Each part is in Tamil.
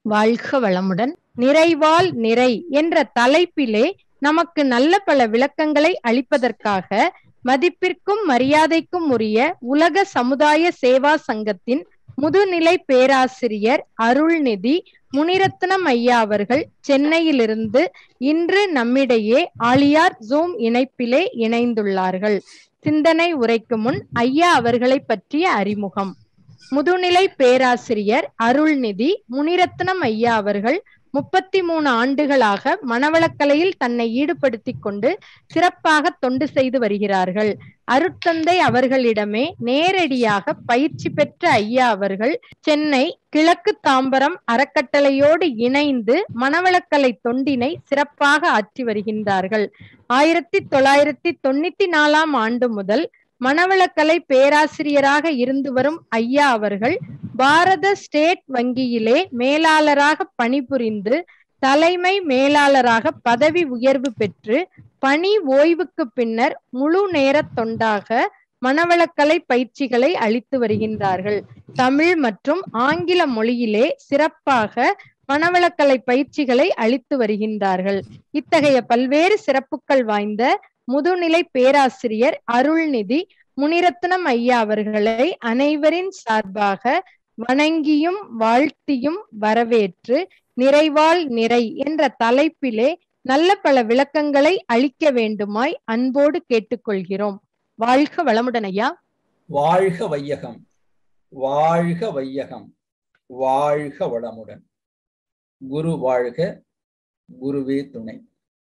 வாழ்க வளமுடன் நிறைவால் நிறை என்ற தலைப்பிலே நமக்கு நல்ல பல விளக்கங்களை அளிப்பதற்காக மதிப்பிற்கும் மரியாதைக்கும் உரிய உலக சமுதாய சேவா சங்கத்தின் முதுநிலை பேராசிரியர் அருள்நிதி முனிரத்னம் ஐயா அவர்கள் சென்னையிலிருந்து இன்று நம்மிடையே ஆலியார் ஜூம் இணைப்பிலே இணைந்துள்ளார்கள் சிந்தனை உரைக்கு முன் ஐயா அவர்களை பற்றிய அறிமுகம் முதுநிலை பேராசிரியர் அருள்நிதி முனிரத்னம் ஐயா அவர்கள் முப்பத்தி மூணு ஆண்டுகளாக மனவளக்கலையில் தன்னை ஈடுபடுத்திக் கொண்டு சிறப்பாக தொண்டு செய்து வருகிறார்கள் அருட்தந்தை அவர்களிடமே நேரடியாக பயிற்சி பெற்ற ஐயா அவர்கள் சென்னை கிழக்கு தாம்பரம் அறக்கட்டளையோடு இணைந்து மனவளக்கலை தொண்டினை சிறப்பாக ஆற்றி வருகின்றார்கள் ஆயிரத்தி தொள்ளாயிரத்தி தொண்ணூத்தி நாலாம் ஆண்டு முதல் மனவளக்கலை பேராசிரியராக இருந்து வரும் ஐயா அவர்கள் பாரத ஸ்டேட் வங்கியிலே மேலாளராக பணிபுரிந்து தலைமை மேலாளராக பதவி உயர்வு பெற்று பணி ஓய்வுக்கு பின்னர் முழு நேர தொண்டாக மனவளக்கலை பயிற்சிகளை அளித்து வருகின்றார்கள் தமிழ் மற்றும் ஆங்கில மொழியிலே சிறப்பாக மனவளக்கலை பயிற்சிகளை அளித்து வருகின்றார்கள் இத்தகைய பல்வேறு சிறப்புகள் வாய்ந்த முதுநிலை பேராசிரியர் அருள்நிதி முனிரத்னம் ஐயா அவர்களை அனைவரின் சார்பாக வணங்கியும் வாழ்த்தியும் வரவேற்று நிறைவால் நிறை என்ற தலைப்பிலே நல்ல பல விளக்கங்களை அளிக்க வேண்டுமாய் அன்போடு கேட்டுக்கொள்கிறோம் வாழ்க வளமுடன் ஐயா வாழ்க வையகம் வாழ்க வையகம் வாழ்க வளமுடன் குரு வாழ்க குருவே துணை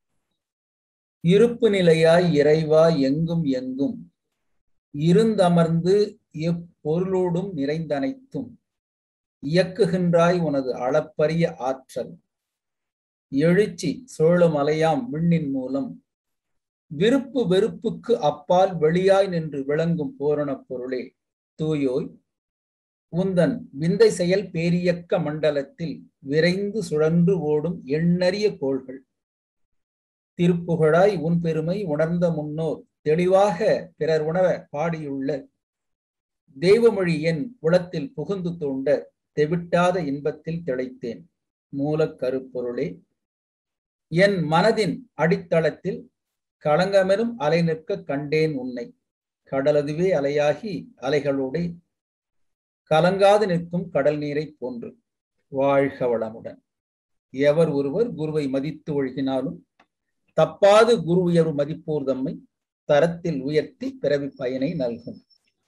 இருப்பு நிலையாய் இறைவா எங்கும் எங்கும் இருந்தமர்ந்து எப்பொருளோடும் நிறைந்தனைத்தும் இயக்குகின்றாய் உனது அளப்பரிய ஆற்றல் எழுச்சி சோழமலையாம் விண்ணின் மூலம் விருப்பு வெறுப்புக்கு அப்பால் வெளியாய் நின்று விளங்கும் பூரணப் பொருளே தூயோய் உந்தன் விந்தை செயல் பேரியக்க மண்டலத்தில் விரைந்து சுழன்று ஓடும் எண்ணறிய கோள்கள் திருப்புகழாய் உன் பெருமை உணர்ந்த முன்னோர் தெளிவாக பிறர் உணர பாடியுள்ள தெய்வமொழி என் உளத்தில் புகுந்து தோண்ட தெவிட்டாத இன்பத்தில் திளைத்தேன் மூலக்கருப்பொருளே என் மனதின் அடித்தளத்தில் களங்கமெனும் அலை நிற்க கண்டேன் உன்னை கடலதுவே அலையாகி அலைகளோடு கலங்காது நிற்கும் கடல் நீரை போன்று வாழ்க வளமுடன் எவர் ஒருவர் குருவை மதித்து ஒழுகினாலும் தப்பாது குரு உயர்வு மதிப்போர் தம்மை தரத்தில் உயர்த்தி பிறவி பயனை நல்கும்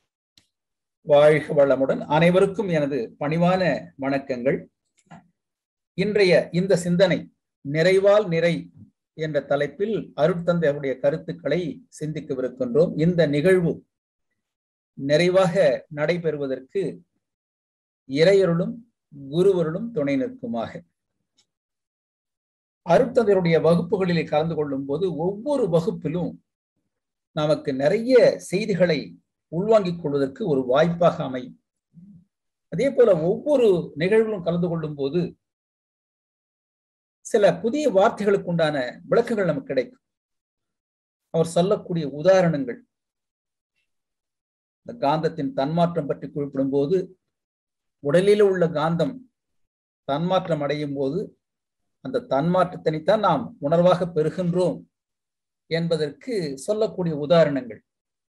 வாழ்க வளமுடன் அனைவருக்கும் எனது பணிவான வணக்கங்கள் இன்றைய இந்த சிந்தனை நிறைவால் நிறை என்ற தலைப்பில் அருட்தந்தை அவருடைய கருத்துக்களை சிந்திக்கவிருக்கின்றோம் இந்த நிகழ்வு நிறைவாக நடைபெறுவதற்கு இறையருளும் குருவருளும் துணை நிற்குமாக அருட்தந்தையுடைய வகுப்புகளிலே கலந்து கொள்ளும் போது ஒவ்வொரு வகுப்பிலும் நமக்கு நிறைய செய்திகளை உள்வாங்கிக் கொள்வதற்கு ஒரு வாய்ப்பாக அமையும் அதே போல ஒவ்வொரு நிகழ்வுகளும் கலந்து கொள்ளும் போது சில புதிய வார்த்தைகளுக்கு உண்டான விளக்கங்கள் நமக்கு கிடைக்கும் அவர் சொல்லக்கூடிய உதாரணங்கள் இந்த காந்தத்தின் தன்மாற்றம் பற்றி குறிப்பிடும் போது உடலில் உள்ள காந்தம் தன்மாற்றம் அடையும் போது அந்த தன்மாற்றத்தினைத்தான் நாம் உணர்வாக பெறுகின்றோம் என்பதற்கு சொல்லக்கூடிய உதாரணங்கள்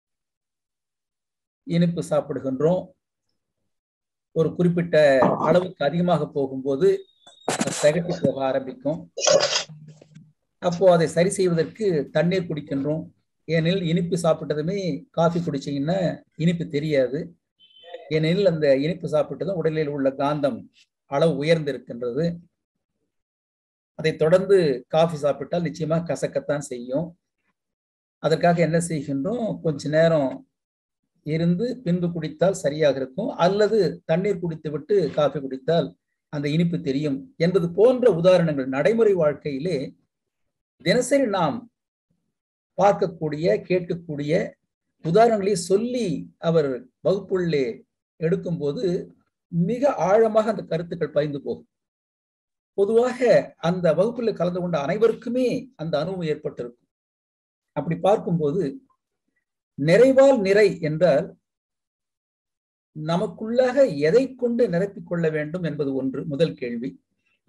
இனிப்பு சாப்பிடுகின்றோம் ஒரு குறிப்பிட்ட அளவுக்கு அதிகமாக போகும்போது தகட்டி போக ஆரம்பிக்கும் அப்போ அதை சரி செய்வதற்கு தண்ணீர் குடிக்கின்றோம் ஏனெனில் இனிப்பு சாப்பிட்டதுமே காஃபி குடிச்சீங்கன்னா இனிப்பு தெரியாது ஏனெனில் அந்த இனிப்பு சாப்பிட்டதும் உடலில் உள்ள காந்தம் அளவு உயர்ந்திருக்கின்றது அதை தொடர்ந்து காஃபி சாப்பிட்டால் நிச்சயமா கசக்கத்தான் செய்யும் அதற்காக என்ன செய்கின்றோம் கொஞ்ச நேரம் இருந்து பின்பு குடித்தால் சரியாக இருக்கும் அல்லது தண்ணீர் குடித்து விட்டு காஃபி குடித்தால் அந்த இனிப்பு தெரியும் என்பது போன்ற உதாரணங்கள் நடைமுறை வாழ்க்கையிலே தினசரி நாம் பார்க்கக்கூடிய கேட்கக்கூடிய உதாரணங்களை சொல்லி அவர் வகுப்புள்ளே எடுக்கும்போது மிக ஆழமாக அந்த கருத்துக்கள் பயந்து போகும் பொதுவாக அந்த வகுப்பில் கலந்து கொண்ட அனைவருக்குமே அந்த அனுபவம் ஏற்பட்டிருக்கும் அப்படி பார்க்கும்போது நிறைவால் நிறை என்றால் நமக்குள்ளாக எதை கொண்டு நிரப்பிக் கொள்ள வேண்டும் என்பது ஒன்று முதல் கேள்வி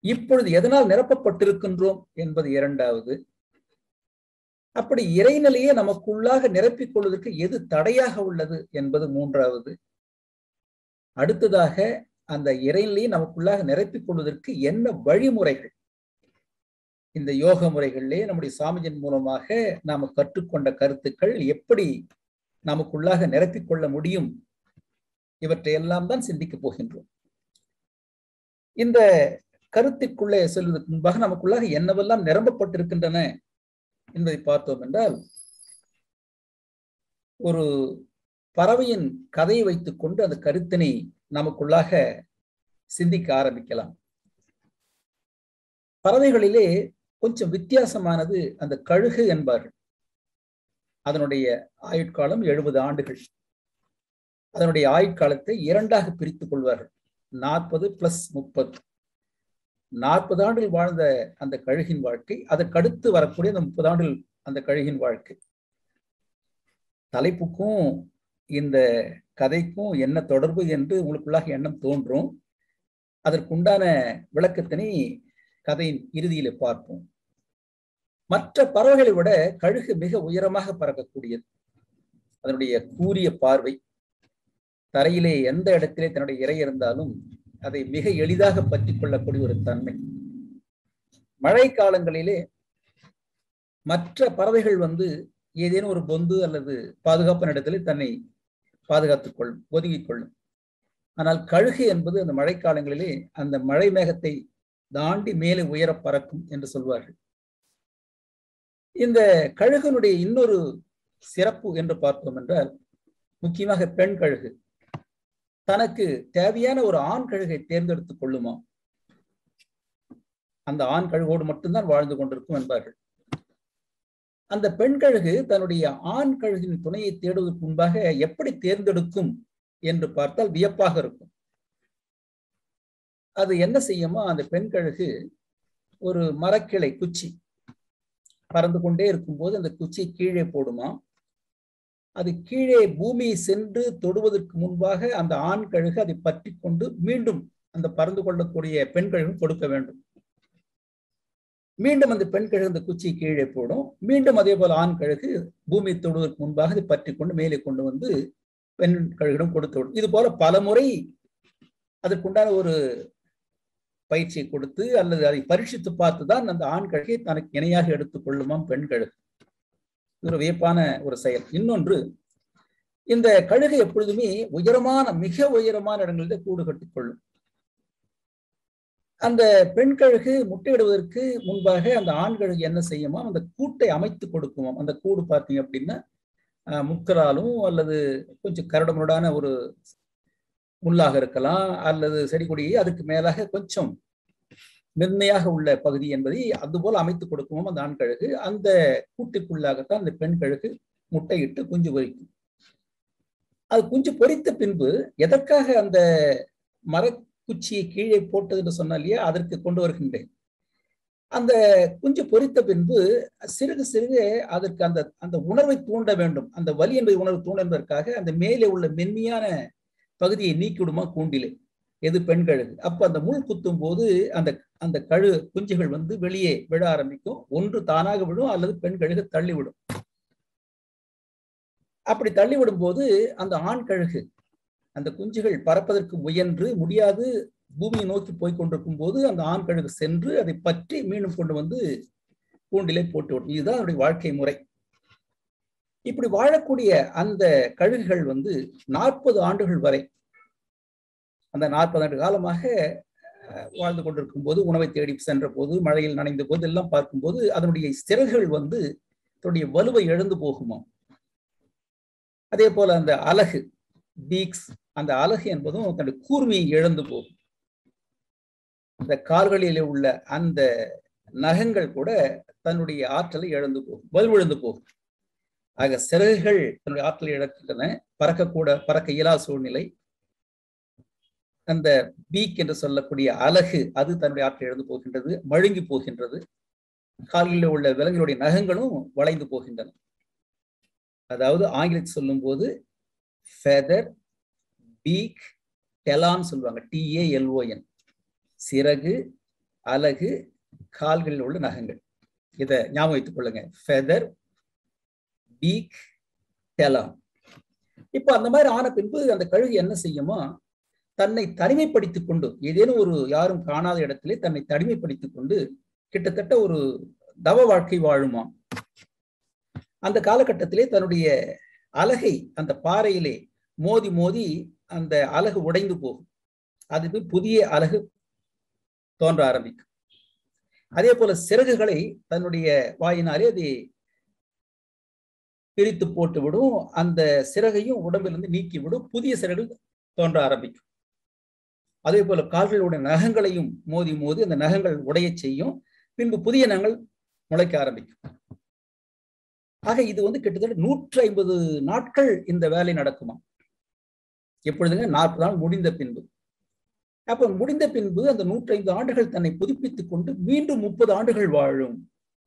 இப்பொழுது எதனால் நிரப்பப்பட்டிருக்கின்றோம் என்பது இரண்டாவது அப்படி இறைநிலையே நமக்குள்ளாக நிரப்பிக் கொள்வதற்கு எது தடையாக உள்ளது என்பது மூன்றாவது அடுத்ததாக அந்த இறைநிலையை நமக்குள்ளாக நிரப்பிக் கொள்வதற்கு என்ன வழிமுறைகள் இந்த யோக முறைகளிலே நம்முடைய சாமிஜன் மூலமாக நாம கற்றுக்கொண்ட கருத்துக்கள் எப்படி நமக்குள்ளாக நிரப்பிக் கொள்ள முடியும் இவற்றை எல்லாம் தான் சிந்திக்கப் போகின்றோம் இந்த கருத்திற்குள்ளே செல்வதற்கு முன்பாக நமக்குள்ளாக என்னவெல்லாம் நிரம்பப்பட்டிருக்கின்றன என்பதை பார்த்தோம் என்றால் ஒரு பறவையின் கதையை வைத்துக் கொண்டு அந்த கருத்தினை நமக்குள்ளாக சிந்திக்க ஆரம்பிக்கலாம் பறவைகளிலே கொஞ்சம் வித்தியாசமானது அந்த கழுகு என்பார்கள் அதனுடைய ஆயுட்காலம் எழுபது ஆண்டுகள் அதனுடைய ஆயுட்காலத்தை இரண்டாக பிரித்துக் கொள்வார்கள் நாற்பது பிளஸ் முப்பது நாற்பது ஆண்டுகள் வாழ்ந்த அந்த கழுகின் வாழ்க்கை அதற்கடுத்து வரக்கூடிய அந்த முப்பது ஆண்டுகள் அந்த கழுகின் வாழ்க்கை தலைப்புக்கும் இந்த கதைக்கும் என்ன தொடர்பு என்று உங்களுக்குள்ளாக எண்ணம் தோன்றும் அதற்குண்டான விளக்கத்தினை கதையின் இறுதியில பார்ப்போம் மற்ற பறவைகளை விட கழுகு மிக உயரமாக பறக்கக்கூடியது அதனுடைய கூரிய பார்வை தரையிலே எந்த இடத்திலே தன்னுடைய இறை இருந்தாலும் அதை மிக எளிதாக பற்றி கொள்ளக்கூடிய ஒரு தன்மை மழை காலங்களிலே மற்ற பறவைகள் வந்து ஏதேனும் ஒரு பொந்து அல்லது பாதுகாப்பான இடத்திலே தன்னை பாதுகாத்துக் கொள்ளும் ஒதுங்கிக் கொள்ளும் ஆனால் கழுகு என்பது அந்த மழைக்காலங்களிலே அந்த மழை மேகத்தை தாண்டி மேலே உயர பறக்கும் என்று சொல்வார்கள் இந்த கழுகனுடைய இன்னொரு சிறப்பு என்று பார்த்தோம் என்றால் முக்கியமாக பெண் கழுகு தனக்கு தேவையான ஒரு ஆண் கழுகை தேர்ந்தெடுத்துக் கொள்ளுமா அந்த ஆண் கழுகோடு மட்டும்தான் வாழ்ந்து கொண்டிருக்கும் என்பார்கள் அந்த பெண் கழுகு தன்னுடைய ஆண் கழுகின் துணையை தேடுவதற்கு முன்பாக எப்படி தேர்ந்தெடுக்கும் என்று பார்த்தால் வியப்பாக இருக்கும் அது என்ன செய்யுமா அந்த பெண் கழுகு ஒரு மரக்கிளை குச்சி பறந்து கொண்டே இருக்கும்போது அந்த குச்சியை கீழே போடுமா அது கீழே பூமியை சென்று தொடுவதற்கு முன்பாக அந்த ஆண் கழுகு அதை பற்றி கொண்டு மீண்டும் அந்த பறந்து கொள்ளக்கூடிய பெண் கழுகு கொடுக்க வேண்டும் மீண்டும் அந்த பெண் கழுகு அந்த குச்சியை கீழே போடும் மீண்டும் அதே போல ஆண் கழுகு பூமியை தொடுவதற்கு முன்பாக அதை பற்றி கொண்டு மேலே கொண்டு வந்து பெண் கழுகிடம் கொடுத்து விடும் இது போல பல முறை அதற்குண்டான ஒரு பயிற்சியை கொடுத்து அல்லது அதை பரீட்சித்து பார்த்து தான் அந்த ஆண் கழுகை தனக்கு இணையாக எடுத்துக் கொள்ளுமாம் பெண் கழுகு ஒரு வியப்பான ஒரு செயல் இன்னொன்று இந்த கழுகை எப்பொழுதுமே உயரமான மிக உயரமான இடங்களில் கூடு கட்டிக்கொள்ளும் அந்த பெண் கழுகு முட்டையிடுவதற்கு முன்பாக அந்த ஆண் கழுகு என்ன செய்யுமா அந்த கூட்டை அமைத்து கொடுக்குமாம் அந்த கூடு பார்த்தீங்க அப்படின்னா முக்கராலும் அல்லது கொஞ்சம் கரடுமுரடான ஒரு முள்ளாக இருக்கலாம் அல்லது செடி கொடியை அதுக்கு மேலாக கொஞ்சம் மென்மையாக உள்ள பகுதி என்பதை அதுபோல அமைத்து கொடுக்குமோ அந்த ஆண் கழுகு அந்த கூட்டுக்குள்ளாகத்தான் அந்த பெண் கழுகு முட்டையிட்டு குஞ்சு பொறிக்கும் அது குஞ்சு பொறித்த பின்பு எதற்காக அந்த மரக்குச்சியை கீழே போட்டது என்று சொன்னால் இல்லையா அதற்கு கொண்டு வருகின்றேன் அந்த குஞ்சு பொறித்த பின்பு சிறுக சிறுக அதற்கு அந்த அந்த உணர்வை தூண்ட வேண்டும் அந்த வலி என்பதை உணர்வு தூண்ட என்பதற்காக அந்த மேலே உள்ள மென்மையான பகுதியை நீக்கிவிடுமா கூண்டிலே எது பெண் கழுகு அப்ப அந்த முள் குத்தும் போது அந்த அந்த கழு குஞ்சுகள் வந்து வெளியே விழ ஆரம்பிக்கும் ஒன்று தானாக விடும் அல்லது பெண் கழுகு தள்ளிவிடும் அப்படி தள்ளிவிடும் போது அந்த ஆண் கழுகு அந்த குஞ்சுகள் பறப்பதற்கு முயன்று முடியாது பூமியை நோக்கி போய் கொண்டிருக்கும் போது அந்த ஆண் கழுகு சென்று அதை பற்றி மீண்டும் கொண்டு வந்து கூண்டிலே போட்டுவிடும் இதுதான் அவருடைய வாழ்க்கை முறை இப்படி வாழக்கூடிய அந்த கழுகுகள் வந்து நாற்பது ஆண்டுகள் வரை அந்த நாற்பது ஆண்டு காலமாக வாழ்ந்து கொண்டிருக்கும் போது உணவை தேடி சென்ற போது மழையில் நனைந்த போது எல்லாம் பார்க்கும்போது அதனுடைய சிறகுகள் வந்து தன்னுடைய வலுவை எழுந்து போகுமா அதே போல அந்த அலகு பீக்ஸ் அந்த அலகு என்பதும் தன்னுடைய கூர்மையை இழந்து போகும் இந்த கால்களிலே உள்ள அந்த நகங்கள் கூட தன்னுடைய ஆற்றலை இழந்து போகும் வலுவிழந்து போகும் ஆக சிறகுகள் தன்னுடைய ஆற்றலை இழக்கின்றன பறக்கக்கூட பறக்க இயலா சூழ்நிலை அந்த பீக் என்று சொல்லக்கூடிய அலகு அது தன்னுடைய ஆற்றலை இழந்து போகின்றது மழுங்கி போகின்றது கால்களில் உள்ள விலங்குகளுடைய நகங்களும் வளைந்து போகின்றன அதாவது ஆங்கிலத்தில் சொல்லும் போது ஃபெதர் பீக் டெலான் சொல்லுவாங்க டிஏஎல்ஓஎன் சிறகு அலகு கால்களில் உள்ள நகங்கள் இதை ஞாபகம் வைத்துக் கொள்ளுங்க ஃபெதர் பீக் டெலாம் இப்போ அந்த மாதிரி ஆன பின்பு அந்த கழுகு என்ன செய்யுமா தன்னை தனிமைப்படுத்திக் கொண்டு ஏதேனும் ஒரு யாரும் காணாத இடத்திலே தன்னை தனிமைப்படுத்திக் கொண்டு கிட்டத்தட்ட ஒரு தவ வாழ்க்கை வாழுமா அந்த காலகட்டத்திலே தன்னுடைய அலகை அந்த பாறையிலே மோதி மோதி அந்த அலகு உடைந்து போகும் அதுக்கு புதிய அலகு தோன்ற ஆரம்பிக்கும் அதே போல சிறகுகளை தன்னுடைய வாயினாலே அது பிரித்து போட்டு விடும் அந்த சிறகையும் உடம்பிலிருந்து நீக்கி விடும் புதிய சிறகுகள் தோன்ற ஆரம்பிக்கும் அதே போல கால்களுடைய நகங்களையும் மோதி மோதி அந்த நகங்கள் உடைய செய்யும் பின்பு புதிய நகங்கள் முளைக்க ஆரம்பிக்கும் ஆக இது வந்து கிட்டத்தட்ட நூற்றி ஐம்பது நாட்கள் இந்த வேலை நடக்குமா எப்பொழுதுங்க நாற்பது நாள் முடிந்த பின்பு அப்ப முடிந்த பின்பு அந்த நூற்றி ஐந்து ஆண்டுகள் தன்னை புதுப்பித்துக் கொண்டு மீண்டும் முப்பது ஆண்டுகள் வாழும்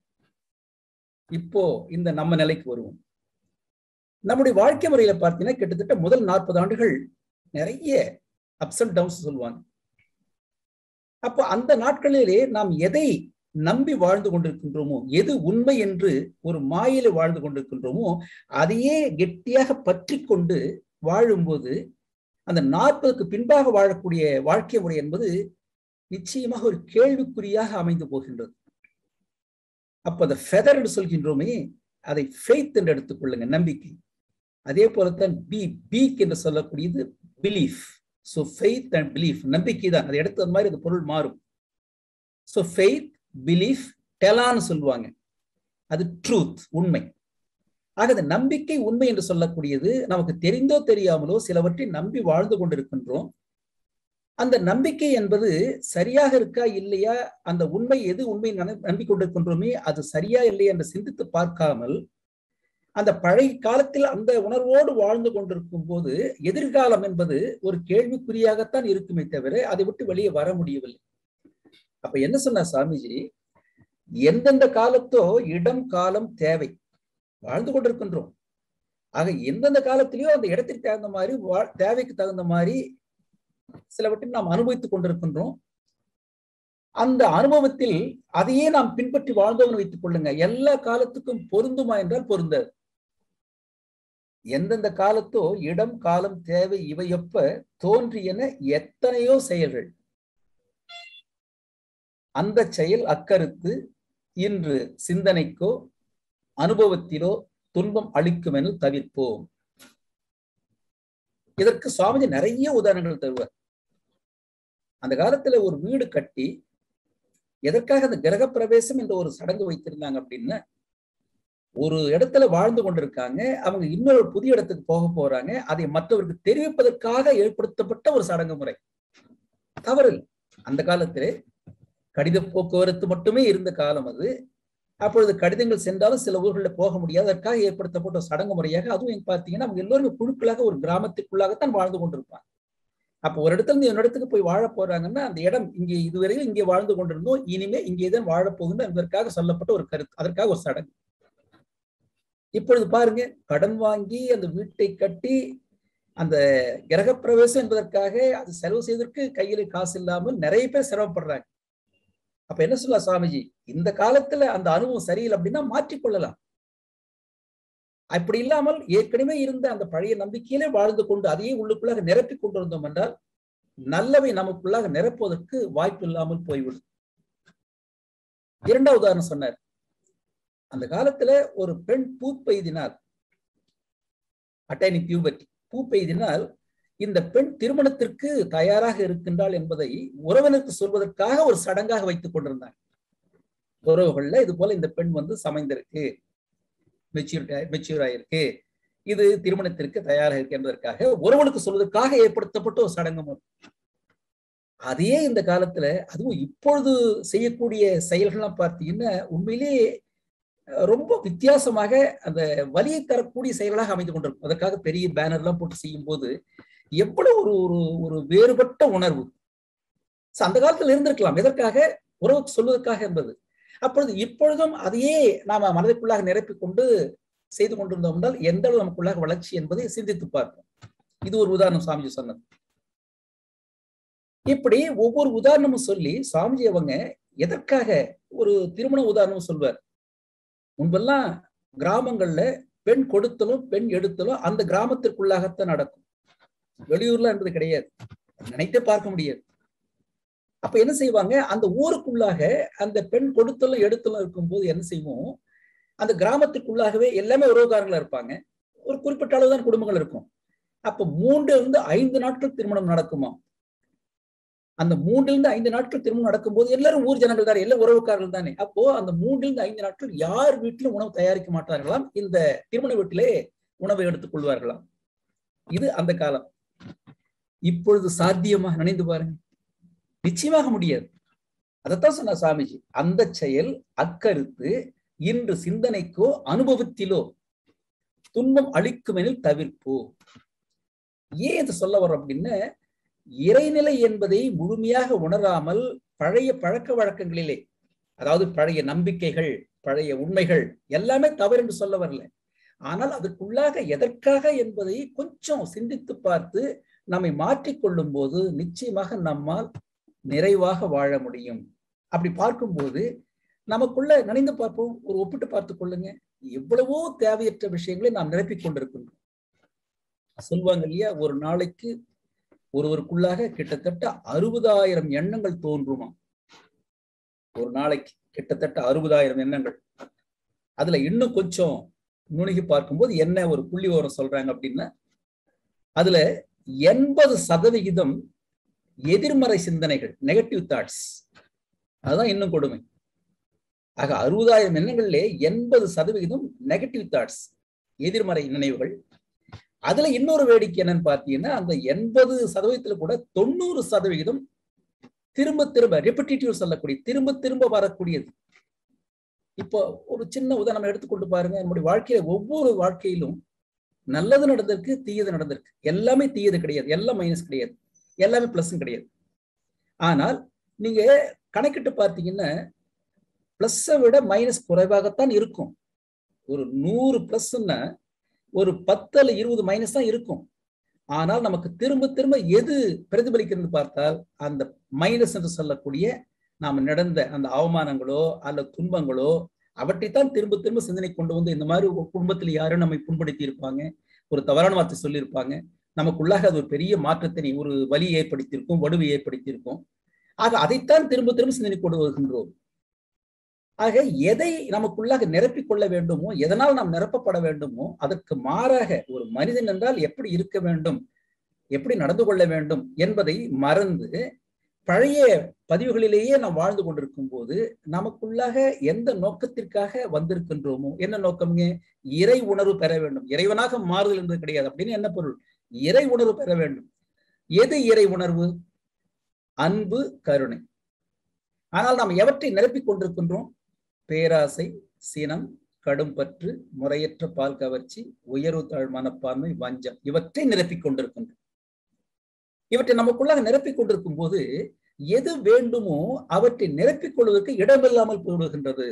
இப்போ இந்த நம்ம நிலைக்கு வருவோம் நம்முடைய வாழ்க்கை முறையில பார்த்தீங்கன்னா கிட்டத்தட்ட முதல் நாற்பது ஆண்டுகள் நிறைய அப்ஸ் அண்ட் டவுன்ஸ் சொல்லுவாங்க அப்போ அந்த நாட்களிலே நாம் எதை நம்பி வாழ்ந்து கொண்டிருக்கின்றோமோ எது உண்மை என்று ஒரு மாயில வாழ்ந்து கொண்டிருக்கின்றோமோ அதையே கெட்டியாக பற்றி கொண்டு வாழும்போது அந்த நாற்பதுக்கு பின்பாக வாழக்கூடிய வாழ்க்கை முறை என்பது நிச்சயமாக ஒரு கேள்விக்குறியாக அமைந்து போகின்றது அப்ப அந்த ஃபெதர் என்று சொல்கின்றோமே அதை ஃபெய்த் என்று எடுத்துக்கொள்ளுங்க நம்பிக்கை அதே போலத்தான் பி பீக் என்று சொல்லக்கூடியது belief so faith and belief நம்பிக்கை தான் அதை எடுத்தது மாதிரி அந்த பொருள் மாறும் ஸோ ஃபெய்த் பிலீஃப் டெலான்னு சொல்லுவாங்க அது ட்ரூத் உண்மை ஆக அந்த நம்பிக்கை உண்மை என்று சொல்லக்கூடியது நமக்கு தெரிந்தோ தெரியாமலோ சிலவற்றை நம்பி வாழ்ந்து கொண்டிருக்கின்றோம் அந்த நம்பிக்கை என்பது சரியாக இருக்கா இல்லையா அந்த உண்மை எது உண்மை நம்பிக்கொண்டிருக்கின்றோமே அது சரியா இல்லையா என்று சிந்தித்து பார்க்காமல் அந்த பழைய காலத்தில் அந்த உணர்வோடு வாழ்ந்து கொண்டிருக்கும் போது எதிர்காலம் என்பது ஒரு கேள்விக்குறியாகத்தான் இருக்குமே தவிர அதை விட்டு வெளியே வர முடியவில்லை அப்ப என்ன சொன்னார் சாமிஜி எந்தெந்த காலத்தோ இடம் காலம் தேவை வாழ்ந்து கொண்டிருக்கின்றோம் ஆக எந்தெந்த காலத்திலயோ அந்த இடத்திற்கு தகுந்த மாதிரி தேவைக்கு தகுந்த மாதிரி சிலவற்றை நாம் அனுபவித்துக் கொண்டிருக்கின்றோம் அந்த அனுபவத்தில் அதையே நாம் பின்பற்றி வாழ்ந்தோம்னு வைத்துக் கொள்ளுங்க எல்லா காலத்துக்கும் பொருந்துமா என்றால் பொருந்தாது எந்தெந்த காலத்தோ இடம் காலம் தேவை இவை எப்ப தோன்றியன எத்தனையோ செயல்கள் அந்த செயல் அக்கருத்து இன்று சிந்தனைக்கோ அனுபவத்திலோ துன்பம் அளிக்கும் என தவிர்ப்போம் இதற்கு சுவாமிஜி நிறைய உதாரணங்கள் தருவார் அந்த காலத்துல ஒரு வீடு கட்டி எதற்காக அந்த கிரக பிரவேசம் என்ற ஒரு சடங்கு வைத்திருந்தாங்க அப்படின்னா ஒரு இடத்துல வாழ்ந்து கொண்டிருக்காங்க அவங்க இன்னொரு புதிய இடத்துக்கு போக போறாங்க அதை மற்றவருக்கு தெரிவிப்பதற்காக ஏற்படுத்தப்பட்ட ஒரு சடங்கு முறை தவறு அந்த காலத்திலே கடித போக்குவரத்து மட்டுமே இருந்த காலம் அது அப்பொழுது கடிதங்கள் சென்றாலும் சில ஊர்களில் போக முடியாது அதற்காக ஏற்படுத்தப்பட்ட ஒரு சடங்கு முறையாக அதுவும் பார்த்தீங்கன்னா அவங்க எல்லோருமே குழுக்களாக ஒரு கிராமத்திற்குள்ளாகத்தான் வாழ்ந்து கொண்டிருப்பாங்க அப்போ ஒரு இடத்துல இருந்து இன்னொரு இடத்துக்கு போய் வாழ போறாங்கன்னா அந்த இடம் இங்கே இதுவரையில் இங்கே வாழ்ந்து கொண்டிருந்தோம் இனிமே இங்கே தான் வாழப்போகுது என்பதற்காக சொல்லப்பட்ட ஒரு கருத்து அதற்காக ஒரு சடங்கு இப்பொழுது பாருங்க கடன் வாங்கி அந்த வீட்டை கட்டி அந்த கிரகப்பிரவேசம் என்பதற்காக அது செலவு செய்வதற்கு கையில காசு இல்லாமல் நிறைய பேர் சிரமப்படுறாங்க அப்ப என்ன சொல்லலாம் சுவாமிஜி இந்த காலத்துல அந்த அனுபவம் சரியில்லை அப்படின்னா மாற்றிக்கொள்ளலாம் அப்படி இல்லாமல் ஏற்கனவே இருந்த அந்த பழைய நம்பிக்கையிலே வாழ்ந்து கொண்டு அதையே உள்ளுக்குள்ளாக நிரப்பி கொண்டு வந்தோம் என்றால் நல்லவை நமக்குள்ளாக நிரப்புவதற்கு வாய்ப்பு இல்லாமல் போய்விடும் இரண்டாவது உதாரணம் சொன்னார் அந்த காலத்துல ஒரு பெண் பூ பெய்தினால் அட்டைனி பியூபர்டி பூ பெய்தினால் இந்த பெண் திருமணத்திற்கு தயாராக இருக்கின்றாள் என்பதை உறவினருக்கு சொல்வதற்காக ஒரு சடங்காக வைத்துக் கொண்டிருந்தாங்க உறவுகள்ல இது போல இந்த பெண் வந்து சமைந்திருக்கு மெச்சூர் மெச்சூர் ஆயிருக்கு இது திருமணத்திற்கு தயாராக இருக்கு என்பதற்காக உறவுகளுக்கு சொல்வதற்காக ஏற்படுத்தப்பட்ட ஒரு சடங்கு முறை அதே இந்த காலத்துல அதுவும் இப்பொழுது செய்யக்கூடிய செயல்கள்லாம் பார்த்தீங்கன்னா உண்மையிலேயே ரொம்ப வித்தியாசமாக அந்த வலியை தரக்கூடிய செயல்களாக அமைந்து கொண்டிருக்கும் அதற்காக பெரிய பேனர்லாம் போட்டு செய்யும் போது எவ்வளவு ஒரு ஒரு ஒரு வேறுபட்ட உணர்வு அந்த காலத்துல இருந்திருக்கலாம் எதற்காக உறவு சொல்வதற்காக என்பது அப்பொழுது இப்பொழுதும் அதையே நாம மனதிற்குள்ளாக நிரப்பிக் கொண்டு செய்து கொண்டிருந்தோம் என்றால் எந்த அளவு நமக்குள்ளாக வளர்ச்சி என்பதை சிந்தித்து பார்ப்போம் இது ஒரு உதாரணம் சாமிஜி சொன்னது இப்படி ஒவ்வொரு உதாரணமும் சொல்லி சாமிஜி அவங்க எதற்காக ஒரு திருமண உதாரணம் சொல்வார் முன்பெல்லாம் கிராமங்கள்ல பெண் கொடுத்தலும் பெண் எடுத்தலும் அந்த கிராமத்திற்குள்ளாகத்தான் நடக்கும் வெளியூர்ல என்பது கிடையாது நினைத்தே பார்க்க முடியாது அப்ப என்ன செய்வாங்க அந்த ஊருக்குள்ளாக அந்த பெண் கொடுத்தலும் எடுத்தலும் இருக்கும்போது என்ன செய்வோம் அந்த கிராமத்துக்குள்ளாகவே எல்லாமே உறவுக்காரங்களா இருப்பாங்க ஒரு குறிப்பிட்ட அளவுதான் குடும்பங்கள் இருக்கும் அப்ப மூன்று இருந்து ஐந்து நாட்கள் திருமணம் நடக்குமா அந்த மூன்றிலிருந்து ஐந்து நாட்கள் திருமணம் நடக்கும்போது எல்லாரும் ஊர் ஜனங்கள் தானே எல்லாம் உறவுக்காரர்கள் தானே அப்போ அந்த மூன்றிலிருந்து ஐந்து நாட்கள் யார் வீட்டிலும் உணவு தயாரிக்க மாட்டார்களாம் இந்த திருமண வீட்டிலே உணவை எடுத்துக் கொள்வார்களாம் இது அந்த காலம் இப்பொழுது சாத்தியமா நினைந்து பாருங்க நிச்சயமாக முடியாது அதைத்தான் சொன்ன சாமிஜி அந்த செயல் அக்கருத்து இன்று சிந்தனைக்கோ அனுபவத்திலோ துன்பம் அளிக்குமெனில் தவிர்ப்போ ஏன் இது சொல்ல வர்றோம் அப்படின்னு இறைநிலை என்பதை முழுமையாக உணராமல் பழைய பழக்க வழக்கங்களிலே அதாவது பழைய நம்பிக்கைகள் பழைய உண்மைகள் எல்லாமே தவறு என்று சொல்ல வரல ஆனால் அதற்குள்ளாக எதற்காக என்பதை கொஞ்சம் சிந்தித்து பார்த்து நம்மை மாற்றிக்கொள்ளும் போது நிச்சயமாக நம்மால் நிறைவாக வாழ முடியும் அப்படி பார்க்கும்போது நமக்குள்ள நினைந்து பார்ப்போம் ஒரு ஒப்பிட்டு பார்த்து கொள்ளுங்க எவ்வளவோ தேவையற்ற விஷயங்களை நாம் நிரப்பிக் கொண்டிருக்கின்றோம் சொல்லுவாங்க இல்லையா ஒரு நாளைக்கு ஒருவருக்குள்ளாக கிட்டத்தட்ட அறுபதாயிரம் எண்ணங்கள் தோன்றுமா ஒரு நாளைக்கு கிட்டத்தட்ட அறுபதாயிரம் எண்ணங்கள் அதுல இன்னும் கொஞ்சம் நுணுகி பார்க்கும்போது என்ன ஒரு புள்ளி ஓரம் சொல்றாங்க அப்படின்னா அதுல எண்பது சதவிகிதம் எதிர்மறை சிந்தனைகள் நெகட்டிவ் தாட்ஸ் அதுதான் இன்னும் கொடுமை ஆக அறுபதாயிரம் எண்ணங்கள்ல எண்பது சதவிகிதம் நெகட்டிவ் தாட்ஸ் எதிர்மறை நினைவுகள் அதுல இன்னொரு வேடிக்கை என்னன்னு பார்த்தீங்கன்னா அந்த எண்பது சதவீதத்துல கூட தொண்ணூறு சதவிகிதம் திரும்ப திரும்ப ரெப்பிட்டேட்டிவ் சொல்லக்கூடிய திரும்ப திரும்ப வரக்கூடியது இப்போ ஒரு சின்ன உதாரணம் எடுத்துக்கொண்டு பாருங்க நம்முடைய வாழ்க்கையில ஒவ்வொரு வாழ்க்கையிலும் நல்லது நடந்திருக்கு தீயது நடந்திருக்கு எல்லாமே தீயது கிடையாது எல்லாம் மைனஸ் கிடையாது எல்லாமே பிளஸும் கிடையாது ஆனால் நீங்க கணக்கிட்டு பார்த்தீங்கன்னா பிளஸ்ஸை விட மைனஸ் குறைவாகத்தான் இருக்கும் ஒரு நூறு பிளஸ்ன்னா ஒரு பத்து அல்ல இருபது மைனஸ் தான் இருக்கும் ஆனால் நமக்கு திரும்ப திரும்ப எது பிரதிபலிக்கிறது பார்த்தால் அந்த மைனஸ் என்று சொல்லக்கூடிய நாம் நடந்த அந்த அவமானங்களோ அல்லது துன்பங்களோ அவற்றைத்தான் திரும்ப திரும்ப சிந்தனை கொண்டு வந்து இந்த மாதிரி ஒரு குடும்பத்தில் யாரும் நம்மை புண்படுத்தி இருப்பாங்க ஒரு தவறான வார்த்தை சொல்லியிருப்பாங்க நமக்குள்ளாக அது ஒரு பெரிய மாற்றத்தினை ஒரு வலி ஏற்படுத்தியிருக்கும் வடுவை ஏற்படுத்தியிருக்கும் ஆக அதைத்தான் திரும்ப திரும்ப சிந்தனை கொண்டு வருகின்றோம் ஆக எதை நமக்குள்ளாக நிரப்பிக் கொள்ள வேண்டுமோ எதனால் நாம் நிரப்பப்பட வேண்டுமோ அதற்கு மாறாக ஒரு மனிதன் என்றால் எப்படி இருக்க வேண்டும் எப்படி நடந்து கொள்ள வேண்டும் என்பதை மறந்து பழைய பதிவுகளிலேயே நாம் வாழ்ந்து கொண்டிருக்கும் போது நமக்குள்ளாக எந்த நோக்கத்திற்காக வந்திருக்கின்றோமோ என்ன நோக்கம்ங்க இறை உணர்வு பெற வேண்டும் இறைவனாக மாறுதல் என்பது கிடையாது அப்படின்னு என்ன பொருள் இறை உணர்வு பெற வேண்டும் எது இறை உணர்வு அன்பு கருணை ஆனால் நாம் எவற்றை நிரப்பிக் கொண்டிருக்கின்றோம் பேராசை சினம் கடும்பற்று முறையற்ற பால் கவர்ச்சி உயர்வு தாழ் மனப்பான்மை வஞ்சம் இவற்றை நிரப்பிக் கொண்டிருக்கின்றோம் இவற்றை நமக்குள்ளாக நிரப்பிக் கொண்டிருக்கும் போது எது வேண்டுமோ அவற்றை நிரப்பிக் கொள்வதற்கு இடமில்லாமல் போடுகின்றது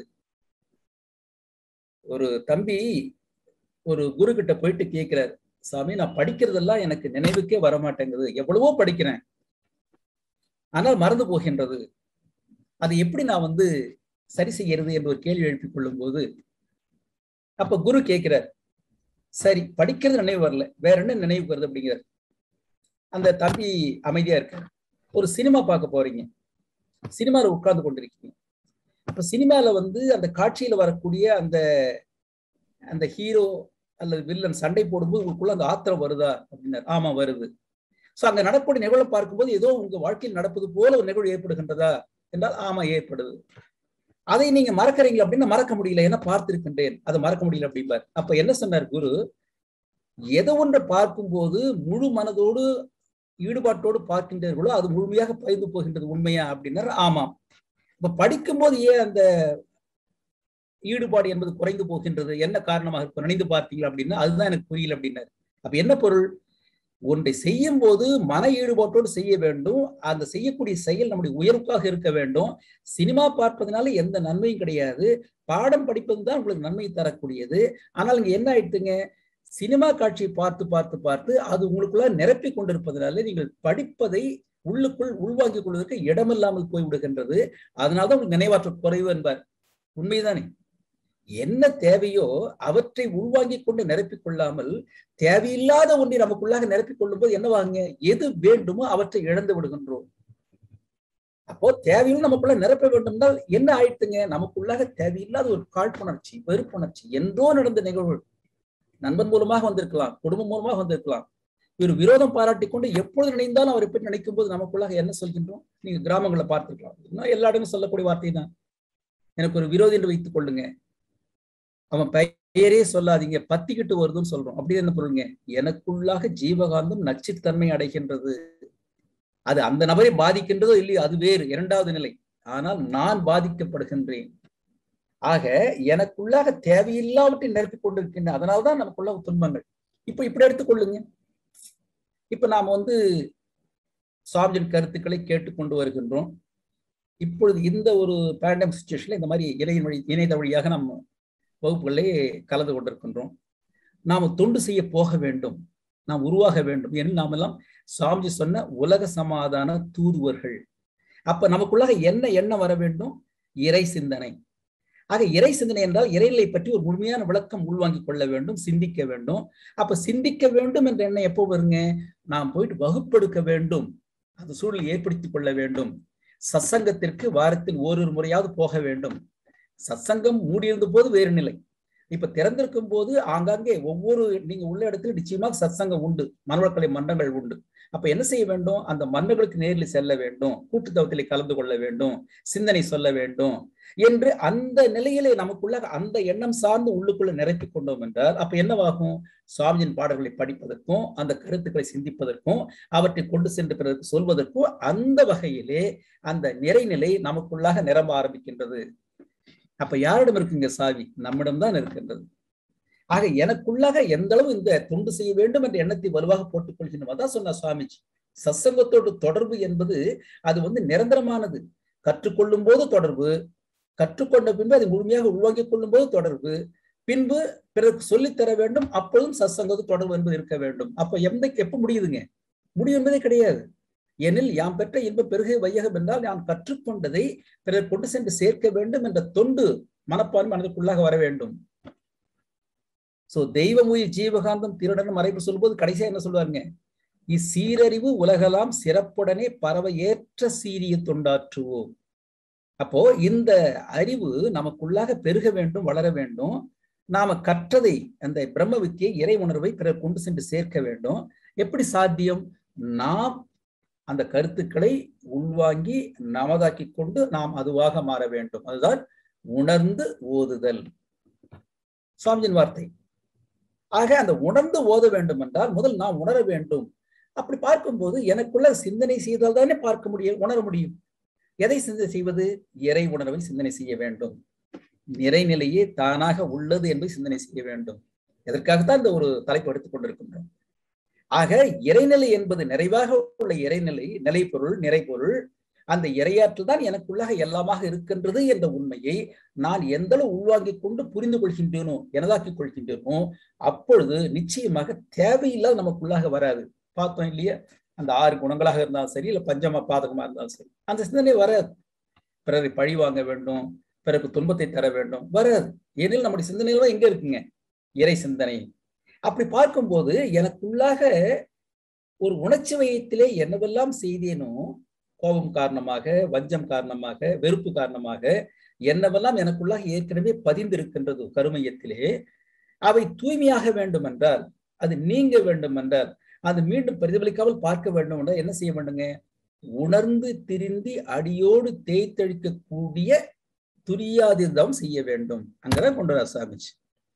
ஒரு தம்பி ஒரு குரு கிட்ட போயிட்டு கேட்கிறார் சாமி நான் படிக்கிறதெல்லாம் எனக்கு நினைவுக்கே வரமாட்டேங்குது எவ்வளவோ படிக்கிறேன் ஆனால் மறந்து போகின்றது அது எப்படி நான் வந்து சரி செய்யறது என்று ஒரு கேள்வி எழுப்பிக் கொள்ளும் போது அப்ப குரு கேட்கிறார் சரி படிக்கிறது நினைவு வரல வேற என்ன நினைவு வருது அப்படிங்கிறார் அந்த தம்பி அமைதியா இருக்கார் ஒரு சினிமா பார்க்க போறீங்க சினிமாவில் உட்கார்ந்து கொண்டிருக்கீங்க அப்ப சினிமால வந்து அந்த காட்சியில வரக்கூடிய அந்த அந்த ஹீரோ அல்லது வில்லன் சண்டை போடும்போது உங்களுக்குள்ள அந்த ஆத்திரம் வருதா அப்படின்னாரு ஆமா வருது சோ அங்க நடக்கக்கூடிய நிகழ்வை பார்க்கும்போது ஏதோ உங்க வாழ்க்கையில் நடப்பது போல ஒரு நிகழ்வு ஏற்படுகின்றதா என்றால் ஆமா ஏற்படுது அதை நீங்க மறக்கறீங்க அப்படின்னா மறக்க முடியல ஏன்னா பார்த்திருக்கின்றேன் அதை மறக்க முடியல அப்படிம்பார் அப்ப என்ன சொன்னார் குரு எதை ஒன்றை பார்க்கும்போது முழு மனதோடு ஈடுபாட்டோடு பார்க்கின்றீர்களோ அது முழுமையாக பயந்து போகின்றது உண்மையா அப்படின்னாரு ஆமாம் இப்ப படிக்கும் போது ஏன் அந்த ஈடுபாடு என்பது குறைந்து போகின்றது என்ன காரணமாக இருக்கும் நினைந்து பார்த்தீங்களா அப்படின்னா அதுதான் எனக்கு புரியல அப்படின்னாரு அப்ப என்ன பொருள் ஒன்றை செய்யும் போது மன ஈடுபாட்டோடு செய்ய வேண்டும் அந்த செய்யக்கூடிய செயல் நம்முடைய உயர்வுக்காக இருக்க வேண்டும் சினிமா பார்ப்பதனால எந்த நன்மையும் கிடையாது பாடம் படிப்பது தான் உங்களுக்கு நன்மை தரக்கூடியது ஆனால் இங்க என்ன ஆயிடுத்துங்க சினிமா காட்சியை பார்த்து பார்த்து பார்த்து அது உங்களுக்குள்ள நிரப்பி கொண்டிருப்பதனால நீங்கள் படிப்பதை உள்ளுக்குள் உள்வாங்கிக் கொள்வதற்கு இடமில்லாமல் போய் விடுகின்றது அதனால்தான் உங்களுக்கு நினைவாற்றல் குறைவு என்பார் உண்மைதானே என்ன தேவையோ அவற்றை உள்வாங்கிக் கொண்டு நிரப்பிக் கொள்ளாமல் தேவையில்லாத ஒன்றை நமக்குள்ளாக நிரப்பிக் கொள்ளும் போது என்னவாங்க எது வேண்டுமோ அவற்றை இழந்து விடுகின்றோம் அப்போ தேவையும் நமக்குள்ள நிரப்ப வேண்டும் என்றால் என்ன ஆயிடுத்துங்க நமக்குள்ளாக தேவையில்லாத ஒரு காழ்ப்புணர்ச்சி வெறுப்புணர்ச்சி என்றோ நடந்த நிகழ்வு நண்பன் மூலமாக வந்திருக்கலாம் குடும்பம் மூலமாக வந்திருக்கலாம் இவர் விரோதம் பாராட்டி கொண்டு எப்பொழுது நினைந்தாலும் அவரை பற்றி நினைக்கும் போது நமக்குள்ளாக என்ன சொல்கின்றோம் நீங்க கிராமங்களை பார்த்திருக்கலாம் இன்னும் எல்லா இடமும் சொல்லக்கூடிய வார்த்தை தான் எனக்கு ஒரு விரோதி என்று வைத்துக் கொள்ளுங்க அவன் பெயரே சொல்லாதீங்க பத்திக்கிட்டு வருதுன்னு சொல்றோம் அப்படி என்ன பொருளுங்க எனக்குள்ளாக ஜீவகாந்தம் நச்சுத்தன்மை அடைகின்றது அது அந்த நபரை பாதிக்கின்றதோ இல்லையோ அது வேறு இரண்டாவது நிலை ஆனால் நான் பாதிக்கப்படுகின்றேன் ஆக எனக்குள்ளாக தேவையில்லாவற்றை நிரப்பிக் கொண்டிருக்கின்றன அதனால்தான் நமக்குள்ள துன்பங்கள் இப்ப இப்படி எடுத்துக்கொள்ளுங்க இப்ப நாம வந்து சுவாமியின் கருத்துக்களை கேட்டுக்கொண்டு வருகின்றோம் இப்பொழுது இந்த ஒரு பேண்டம் சுச்சுவேஷன்ல இந்த மாதிரி இணைய வழி இணையத வழியாக நம்ம வகுப்புகளே கலந்து கொண்டிருக்கின்றோம் நாம தொண்டு செய்ய போக வேண்டும் நாம் உருவாக வேண்டும் என்று நாம் எல்லாம் சாமிஜி சொன்ன உலக சமாதான தூதுவர்கள் அப்ப நமக்குள்ளாக என்ன எண்ணம் வர வேண்டும் இறை சிந்தனை ஆக இறை சிந்தனை என்றால் இறைநிலை பற்றி ஒரு முழுமையான விளக்கம் உள்வாங்கிக் கொள்ள வேண்டும் சிந்திக்க வேண்டும் அப்ப சிந்திக்க வேண்டும் என்ற எண்ணம் எப்போ வருங்க நாம் போயிட்டு வகுப்பெடுக்க வேண்டும் அந்த சூழலை ஏற்படுத்திக் கொள்ள வேண்டும் சத்சங்கத்திற்கு வாரத்தில் ஓரிரு முறையாவது போக வேண்டும் சத்சங்கம் மூடியிருந்த போது வேறு நிலை இப்ப திறந்திருக்கும் போது ஆங்காங்கே ஒவ்வொரு நீங்க உள்ள இடத்துல நிச்சயமாக சத்சங்கம் உண்டு மனவளக்கலை மன்றங்கள் உண்டு அப்ப என்ன செய்ய வேண்டும் அந்த மன்றங்களுக்கு நேரில் செல்ல வேண்டும் கூட்டுத்தவத்தில் கலந்து கொள்ள வேண்டும் சிந்தனை சொல்ல வேண்டும் என்று அந்த நிலையிலே நமக்குள்ள அந்த எண்ணம் சார்ந்து உள்ளுக்குள்ள நிரப்பிக் கொண்டோம் என்றால் அப்ப என்னவாகும் சுவாமியின் பாடல்களை படிப்பதற்கும் அந்த கருத்துக்களை சிந்திப்பதற்கும் அவற்றை கொண்டு சென்று பிறகு சொல்வதற்கும் அந்த வகையிலே அந்த நிறைநிலை நமக்குள்ளாக நிரம்ப ஆரம்பிக்கின்றது அப்ப யாரிடம் இருக்குங்க சாவி நம்மிடம்தான் இருக்கின்றது ஆக எனக்குள்ளாக எந்த அளவு இந்த தொண்டு செய்ய வேண்டும் என்ற எண்ணத்தை வலுவாக போட்டுக் கொள்கின்றோம் அதான் சொன்னார் சுவாமிஜி சத்சங்கத்தோடு தொடர்பு என்பது அது வந்து நிரந்தரமானது கற்றுக்கொள்ளும் போது தொடர்பு கற்றுக்கொண்ட பின்பு அதை முழுமையாக உள்வாங்கிக் கொள்ளும் போது தொடர்பு பின்பு பிறருக்கு சொல்லித்தர வேண்டும் அப்பொழுதும் சத்சங்கத்து தொடர்பு என்பது இருக்க வேண்டும் அப்ப எந்த எப்ப முடியுதுங்க முடியும் என்பதே கிடையாது எனில் யாம் பெற்ற இன்ப பெருகை வையகம் என்றால் நான் கற்றுக்கொண்டதை பிறர் கொண்டு சென்று சேர்க்க வேண்டும் என்ற தொண்டு மனப்பான்மை மனதுக்குள்ளாக வர வேண்டும் சோ தெய்வமுய ஜீவகாந்தம் திருடன் மறைப்பு சொல்லும்போது கடைசியா என்ன சொல்லுவாருங்க இச்சீரறிவு உலகலாம் சிறப்புடனே பரவ ஏற்ற சீரிய தொண்டாற்றுவோம் அப்போ இந்த அறிவு நமக்குள்ளாக பெருக வேண்டும் வளர வேண்டும் நாம கற்றதை அந்த பிரம்ம வித்தியை இறை உணர்வை பிறர் கொண்டு சென்று சேர்க்க வேண்டும் எப்படி சாத்தியம் நாம் அந்த கருத்துக்களை உள்வாங்கி நமதாக்கி கொண்டு நாம் அதுவாக மாற வேண்டும் அதுதான் உணர்ந்து ஓதுதல் சுவாமிஜின் வார்த்தை ஆக அந்த உணர்ந்து ஓத வேண்டும் என்றால் முதல் நாம் உணர வேண்டும் அப்படி பார்க்கும்போது எனக்குள்ள சிந்தனை செய்தால் தானே பார்க்க முடியும் உணர முடியும் எதை சிந்தனை செய்வது இறை உணர்வை சிந்தனை செய்ய வேண்டும் நிறைநிலையே தானாக உள்ளது என்று சிந்தனை செய்ய வேண்டும் எதற்காகத்தான் இந்த ஒரு தலைப்பு எடுத்துக் கொண்டிருக்கின்றோம் ஆக இறைநிலை என்பது நிறைவாக உள்ள இறைநிலை நிலைப்பொருள் நிறைப்பொருள் அந்த இறையாற்றல் தான் எனக்குள்ளாக எல்லாமாக இருக்கின்றது என்ற உண்மையை நான் எந்த அளவு உள்வாங்கிக் கொண்டு புரிந்து கொள்கின்றேனோ எனதாக்கிக் கொள்கின்றேனோ அப்பொழுது நிச்சயமாக தேவையில்லாத நமக்குள்ளாக வராது பார்த்தோம் இல்லையா அந்த ஆறு குணங்களாக இருந்தாலும் சரி இல்ல பஞ்சம பாதகமா இருந்தாலும் சரி அந்த சிந்தனை வராது பிறரை பழி வாங்க வேண்டும் பிறகு துன்பத்தை தர வேண்டும் வராது ஏனில் நம்முடைய சிந்தனைகள் எங்க இருக்குங்க இறை சிந்தனை அப்படி பார்க்கும்போது எனக்குள்ளாக ஒரு உணர்ச்சி வயத்திலே என்னவெல்லாம் செய்தேனோ கோபம் காரணமாக வஞ்சம் காரணமாக வெறுப்பு காரணமாக என்னவெல்லாம் எனக்குள்ளாக ஏற்கனவே பதிந்திருக்கின்றது கருமையத்திலே அவை தூய்மையாக வேண்டும் என்றால் அது நீங்க வேண்டும் என்றால் அது மீண்டும் பிரதிபலிக்காமல் பார்க்க வேண்டும் என்றால் என்ன செய்ய வேண்டுங்க உணர்ந்து திருந்தி அடியோடு தேய்த்தழிக்கக்கூடிய துரியாதிதம் செய்ய வேண்டும் அங்கதான் கொண்டு வர சாமிச்சு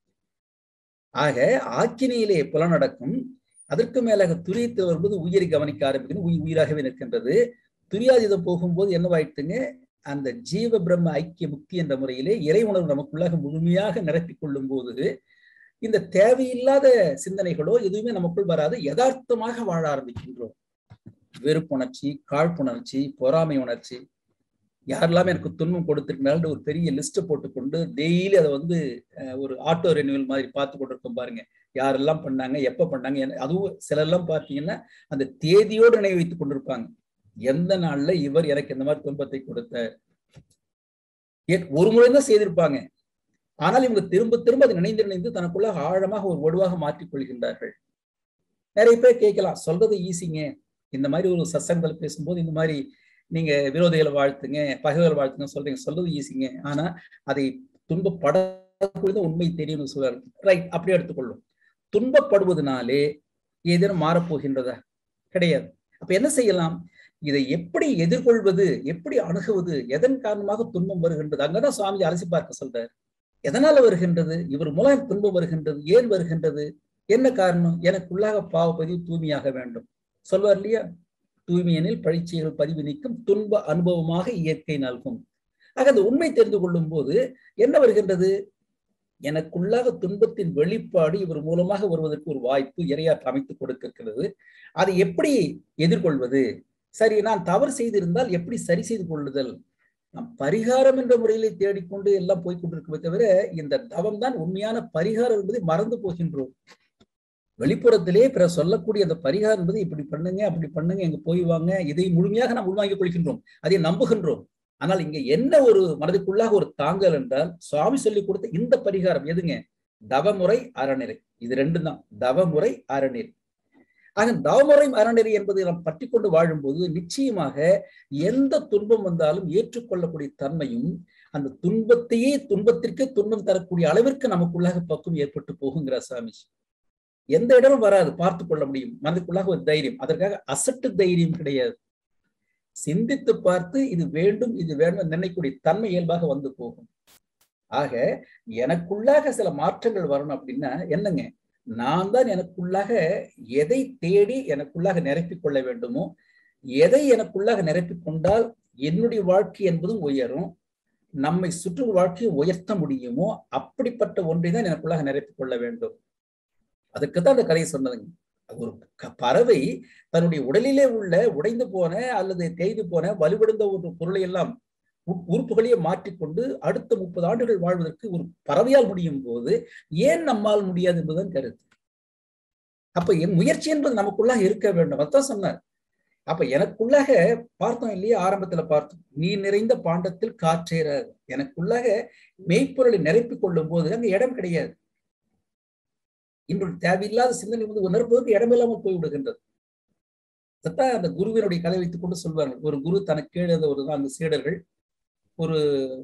ஆக ஆக்கினியிலே புலனடக்கம் அதற்கு மேலாக துரியத்தில் வரும்போது உயிரை கவனிக்க ஆரம்பிக்கணும் உயிர் உயிராகவே நிற்கின்றது துரியாதீதம் போகும்போது என்னவாயிட்டுங்க அந்த ஜீவ பிரம்ம ஐக்கிய முக்தி என்ற முறையிலே இறை உணர்வு நமக்குள்ளாக முழுமையாக நிரப்பிக் கொள்ளும் போது இந்த தேவையில்லாத சிந்தனைகளோ எதுவுமே நமக்குள் வராது யதார்த்தமாக வாழ ஆரம்பிக்கின்றோம் வெறுப்புணர்ச்சி காழ்ப்புணர்ச்சி பொறாமை உணர்ச்சி யாரெல்லாம் எனக்கு துன்பம் கொடுத்துருந்தாலும் ஒரு பெரிய லிஸ்ட்டை போட்டுக்கொண்டு டெய்லி அதை வந்து ஒரு ஆட்டோ ரெனிவல் மாதிரி பார்த்து கொண்டிருக்கோம் பாருங்க யாரெல்லாம் பண்ணாங்க எப்ப பண்ணாங்க அதுவும் சிலர்லாம் பார்த்தீங்கன்னா அந்த தேதியோடு நினைவு வைத்துக் கொண்டிருப்பாங்க எந்த நாள்ல இவர் எனக்கு இந்த மாதிரி துன்பத்தை கொடுத்தார் ஒரு முறை தான் செய்திருப்பாங்க ஆனால் இவங்க திரும்ப திரும்ப அதை நினைந்து நினைந்து தனக்குள்ள ஆழமாக ஒரு வலுவாக மாற்றிக் கொள்கின்றார்கள் நிறைய பேர் கேட்கலாம் சொல்றது ஈஸிங்க இந்த மாதிரி ஒரு சசங்கள் பேசும்போது இந்த மாதிரி நீங்க விரோதிகளை வாழ்த்துங்க பகைகளை வாழ்த்துங்க சொல்றீங்க சொல்றது ஈஸிங்க ஆனா அதை துன்பப்படக்கூடிய உண்மை தெரியும் சொல்றாரு ரைட் அப்படியே எடுத்துக்கொள்ளும் துன்பப்படுவதனாலே ஏதேனும் மாறப்போகின்றதா கிடையாது அப்ப என்ன செய்யலாம் இதை எப்படி எதிர்கொள்வது எப்படி அணுகுவது எதன் காரணமாக துன்பம் வருகின்றது அங்கதான் சுவாமி அலசி பார்க்க சொல்றாரு எதனால வருகின்றது இவர் மூலம் துன்பம் வருகின்றது ஏன் வருகின்றது என்ன காரணம் எனக்குள்ளாக பாவ பதிவு தூய்மையாக வேண்டும் சொல்வார் இல்லையா தூய்மையெனில் பழிச்சைகள் பதிவு நீக்கும் துன்ப அனுபவமாக இயற்கை நல்கும் ஆக அந்த உண்மை தெரிந்து கொள்ளும் போது என்ன வருகின்றது எனக்குள்ளாக துன்பத்தின் வெளிப்பாடு இவர் மூலமாக வருவதற்கு ஒரு வாய்ப்பு இறையாற்று அமைத்துக் கொடுக்கிறது அதை எப்படி எதிர்கொள்வது சரி நான் தவறு செய்திருந்தால் எப்படி சரி செய்து கொள்ளுதல் நாம் பரிகாரம் என்ற முறையிலே தேடிக்கொண்டு எல்லாம் போய்கொண்டிருக்கவே தவிர இந்த தவம் தான் உண்மையான பரிகாரம் என்பதை மறந்து போகின்றோம் வெளிப்புறத்திலே பிற சொல்லக்கூடிய அந்த பரிகாரம் என்பது இப்படி பண்ணுங்க அப்படி பண்ணுங்க இங்க போய் வாங்க இதை முழுமையாக நாம் உள்வாங்கிக் கொள்கின்றோம் அதை நம்புகின்றோம் ஆனால் இங்க என்ன ஒரு மனதுக்குள்ளாக ஒரு தாங்கல் என்றால் சுவாமி சொல்லி கொடுத்த இந்த பரிகாரம் எதுங்க தவமுறை அறநிறை இது ரெண்டும் தான் தவமுறை அறநெறி ஆக தவமுறை அறநெறி என்பதை நாம் பற்றி கொண்டு வாழும்போது நிச்சயமாக எந்த துன்பம் வந்தாலும் ஏற்றுக்கொள்ளக்கூடிய தன்மையும் அந்த துன்பத்தையே துன்பத்திற்கே துன்பம் தரக்கூடிய அளவிற்கு நமக்குள்ளாக பக்குவம் ஏற்பட்டு போகுங்கிறார் சாமிஜி எந்த இடமும் வராது பார்த்து கொள்ள முடியும் மனதுக்குள்ளாக ஒரு தைரியம் அதற்காக அசட்டு தைரியம் கிடையாது சிந்தித்து பார்த்து இது வேண்டும் இது வேண்டும் நினைக்கூடிய தன்மை இயல்பாக வந்து போகும் ஆக எனக்குள்ளாக சில மாற்றங்கள் வரணும் அப்படின்னா என்னங்க நான் தான் எனக்குள்ளாக எதை தேடி எனக்குள்ளாக நிரப்பிக் கொள்ள வேண்டுமோ எதை எனக்குள்ளாக நிரப்பிக் கொண்டால் என்னுடைய வாழ்க்கை என்பதும் உயரும் நம்மை சுற்றும் வாழ்க்கையை உயர்த்த முடியுமோ அப்படிப்பட்ட ஒன்றை தான் எனக்குள்ளாக நிரப்பிக் கொள்ள வேண்டும் அதுக்குத்தான் அந்த கதையை சொன்னதுங்க ஒரு பறவை தன்னுடைய உடலிலே உள்ள உடைந்து போன அல்லது தேய்ந்து போன வலுவிழந்த ஒரு பொருளை எல்லாம் உறுப்புகளையே மாற்றிக்கொண்டு அடுத்த முப்பது ஆண்டுகள் வாழ்வதற்கு ஒரு பறவையால் முடியும் போது ஏன் நம்மால் முடியாது என்பதுதான் கருத்து அப்ப என் முயற்சி என்பது நமக்குள்ளாக இருக்க வேண்டும் அதான் சொன்னார் அப்ப எனக்குள்ளாக பார்த்தோம் இல்லையா ஆரம்பத்துல பார்த்தோம் நீ நிறைந்த பாண்டத்தில் காற்றேற எனக்குள்ளாக மெய்ப்பொருளை நிரப்பிக் கொள்ளும் போது அங்க இடம் கிடையாது இன்று தேவையில்லாத சிந்தனை வந்து உணர்வதற்கு இடமில்லாமல் போய்விடுகின்றது அதான் அந்த குருவினுடைய கதை வைத்துக் கொண்டு சொல்வார்கள் ஒரு குரு தனக்கு கீழே ஒரு அந்த சீடர்கள் ஒரு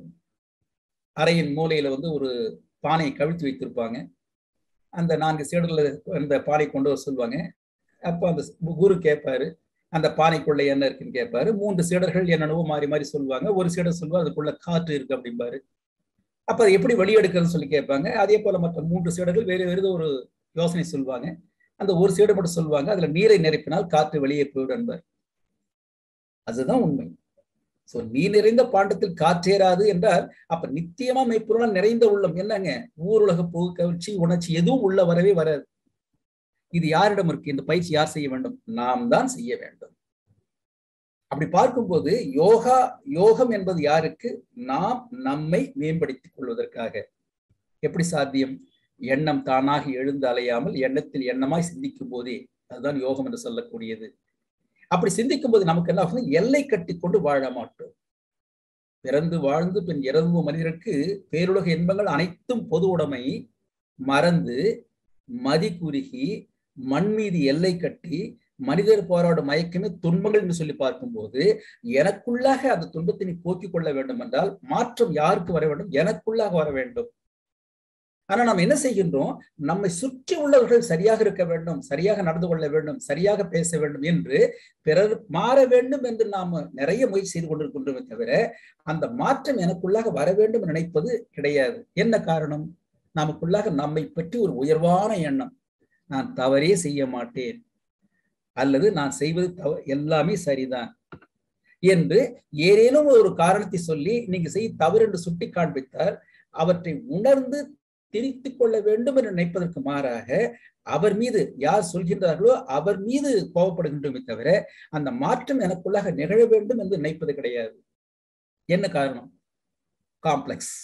அறையின் மூலையில வந்து ஒரு பானையை கவிழ்த்து வைத்திருப்பாங்க அந்த நான்கு சீடர்கள் அந்த பானை கொண்டு வர சொல்லுவாங்க அப்போ அந்த குரு கேட்பாரு அந்த பானைக்குள்ள என்ன இருக்குன்னு கேட்பாரு மூன்று சீடர்கள் என்னென்னவோ மாறி மாறி சொல்லுவாங்க ஒரு சீடர் சொல்லுவார் அதுக்குள்ள காற்று இருக்கு அப்படிம்பாரு அப்ப அதை எப்படி வெளியெடுக்கிறதுன்னு சொல்லி கேட்பாங்க அதே போல மற்ற மூன்று சீடர்கள் வேறு வேறு ஒரு யோசனை சொல்லுவாங்க அந்த ஒரு சீடர் மட்டும் சொல்லுவாங்க அதுல நீரை நிரப்பினால் காற்று வெளியே போயிடும் என்பார் அதுதான் உண்மை சோ நீ நிறைந்த பாண்டத்தில் காற்றேறாது என்றால் அப்ப நித்தியமா மெய்ப்பொருளால் நிறைந்த உள்ளம் என்னங்க ஊருலக போகு கவிழ்ச்சி உணர்ச்சி எதுவும் உள்ள வரவே வராது இது யாரிடம் இருக்கு இந்த பயிற்சி யார் செய்ய வேண்டும் நாம் தான் செய்ய வேண்டும் அப்படி பார்க்கும்போது யோகா யோகம் என்பது யாருக்கு நாம் நம்மை மேம்படுத்திக் கொள்வதற்காக எப்படி சாத்தியம் எண்ணம் தானாக எழுந்து அலையாமல் எண்ணத்தில் எண்ணமாய் சிந்திக்கும் போதே அதுதான் யோகம் என்று சொல்லக்கூடியது அப்படி சிந்திக்கும் போது நமக்கு என்ன ஆகும் எல்லை கட்டி கொண்டு வாழ மாட்டோம் பிறந்து வாழ்ந்து பின் இறந்து மனிதருக்கு பேருலக இன்பங்கள் அனைத்தும் பொது உடைமை மறந்து மதி குறுகி மண் மீது எல்லை கட்டி மனிதர் போராடும் மயக்கமே துன்பங்கள் என்று சொல்லி பார்க்கும்போது எனக்குள்ளாக அந்த துன்பத்தினை போக்கிக் கொள்ள வேண்டும் என்றால் மாற்றம் யாருக்கு வர வேண்டும் எனக்குள்ளாக வர வேண்டும் ஆனா நாம் என்ன செய்கின்றோம் நம்மை சுற்றி உள்ளவர்கள் சரியாக இருக்க வேண்டும் சரியாக நடந்து கொள்ள வேண்டும் சரியாக பேச வேண்டும் என்று பிறர் மாற வேண்டும் என்று நாம் நிறைய முயற்சி செய்து கொண்டிருக்கின்றோமே தவிர அந்த மாற்றம் எனக்குள்ளாக வர வேண்டும் நினைப்பது கிடையாது என்ன காரணம் நமக்குள்ளாக நம்மை பற்றி ஒரு உயர்வான எண்ணம் நான் தவறே செய்ய மாட்டேன் அல்லது நான் செய்வது தவ எல்லாமே சரிதான் என்று ஏதேனும் ஒரு காரணத்தை சொல்லி நீங்க செய்ய தவறு என்று சுட்டி காண்பித்தால் அவற்றை உணர்ந்து திரித்துக் கொள்ள வேண்டும் என்று நினைப்பதற்கு மாறாக அவர் மீது யார் சொல்கின்றார்களோ அவர் மீது கோபப்படுகின்றோமே தவிர அந்த மாற்றம் எனக்குள்ளாக நிகழ வேண்டும் என்று நினைப்பது கிடையாது என்ன காரணம் காம்ப்ளெக்ஸ்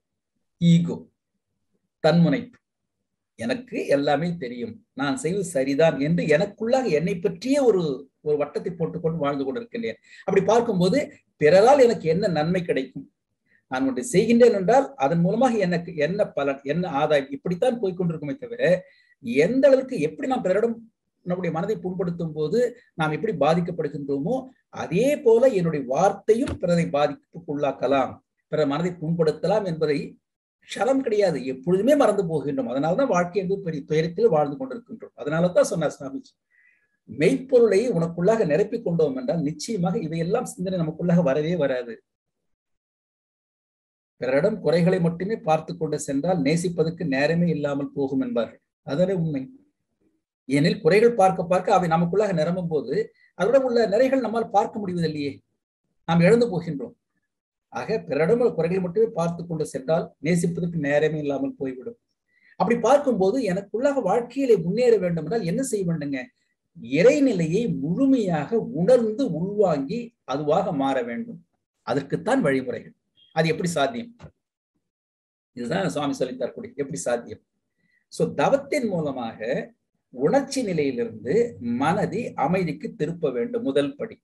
ஈகோ தன்முனைப்பு எனக்கு எல்லாமே தெரியும் நான் செய்வது சரிதான் என்று எனக்குள்ளாக என்னை பற்றிய ஒரு ஒரு வட்டத்தை போட்டுக்கொண்டு வாழ்ந்து கொண்டிருக்கின்றேன் அப்படி பார்க்கும்போது பிறரால் எனக்கு என்ன நன்மை கிடைக்கும் நான் ஒன்றை செய்கின்றேன் என்றால் அதன் மூலமாக எனக்கு என்ன பலன் என்ன ஆதாயம் இப்படித்தான் போய்கொண்டிருக்குமே தவிர எந்த அளவுக்கு எப்படி நாம் பிறரிடம் நம்முடைய மனதை புண்படுத்தும் போது நாம் எப்படி பாதிக்கப்படுகின்றோமோ அதே போல என்னுடைய வார்த்தையும் பிறரை பாதிப்புக்குள்ளாக்கலாம் பிறர் மனதை புண்படுத்தலாம் என்பதை க்ஷரம் கிடையாது எப்பொழுதுமே மறந்து போகின்றோம் அதனாலதான் வாழ்க்கை என்பது பெரிய துயரத்தில் வாழ்ந்து கொண்டிருக்கின்றோம் அதனால தான் சொன்னார் சுவாமிஜி மெய்ப்பொருளை உனக்குள்ளாக நிரப்பிக் கொண்டோம் என்றால் நிச்சயமாக இவையெல்லாம் சிந்தனை நமக்குள்ளாக வரவே வராது பிறரிடம் குறைகளை மட்டுமே பார்த்து கொண்டு சென்றால் நேசிப்பதற்கு நேரமே இல்லாமல் போகும் என்பார்கள் அதனே உண்மை ஏனில் குறைகள் பார்க்க பார்க்க அவை நமக்குள்ளாக நிரம்பும் போது அதோட உள்ள நிறைகள் நம்மால் பார்க்க முடிவதில்லையே நாம் இழந்து போகின்றோம் ஆக பிறரிடம் குறைகளை மட்டுமே பார்த்து கொண்டு சென்றால் நேசிப்பதற்கு நேரமே இல்லாமல் போய்விடும் அப்படி பார்க்கும்போது எனக்குள்ளாக வாழ்க்கையிலே முன்னேற வேண்டும் என்றால் என்ன செய்ய வேண்டுங்க இறைநிலையை முழுமையாக உணர்ந்து உள்வாங்கி அதுவாக மாற வேண்டும் அதற்குத்தான் வழிமுறைகள் அது எப்படி சாத்தியம் இதுதான் சுவாமி சொல்லித்தரக்கூடிய எப்படி சாத்தியம் சோ தவத்தின் மூலமாக உணர்ச்சி நிலையிலிருந்து மனதை அமைதிக்கு திருப்ப வேண்டும் முதல் படி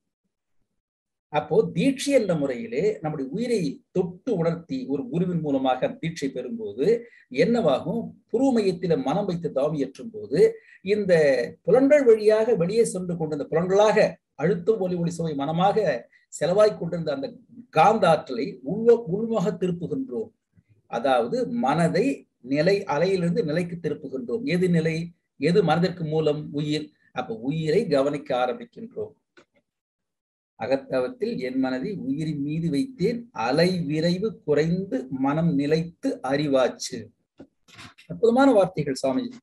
அப்போ தீட்சை என்ற முறையிலே நம்முடைய உயிரை தொட்டு உணர்த்தி ஒரு குருவின் மூலமாக தீட்சை பெறும்போது என்னவாகும் புருவ மையத்தில மனம் வைத்து தாவி ஏற்றும் போது இந்த புலன்கள் வழியாக வெளியே சென்று கொண்டிருந்த புலன்களாக அழுத்தம் ஒலி ஒளி சுவை மனமாக செலவாய் கொண்டிருந்த அந்த காந்த ஆற்றலை உள்வ உள்முக திருப்புகின்றோம் அதாவது மனதை நிலை அலையிலிருந்து நிலைக்கு திருப்புகின்றோம் எது நிலை எது மனதிற்கு மூலம் உயிர் அப்ப உயிரை கவனிக்க ஆரம்பிக்கின்றோம் அகத்தவத்தில் என் மனதை உயிரின் மீது வைத்தேன் அலை விரைவு குறைந்து மனம் நிலைத்து அறிவாச்சு அற்புதமான வார்த்தைகள் சுவாமிஜி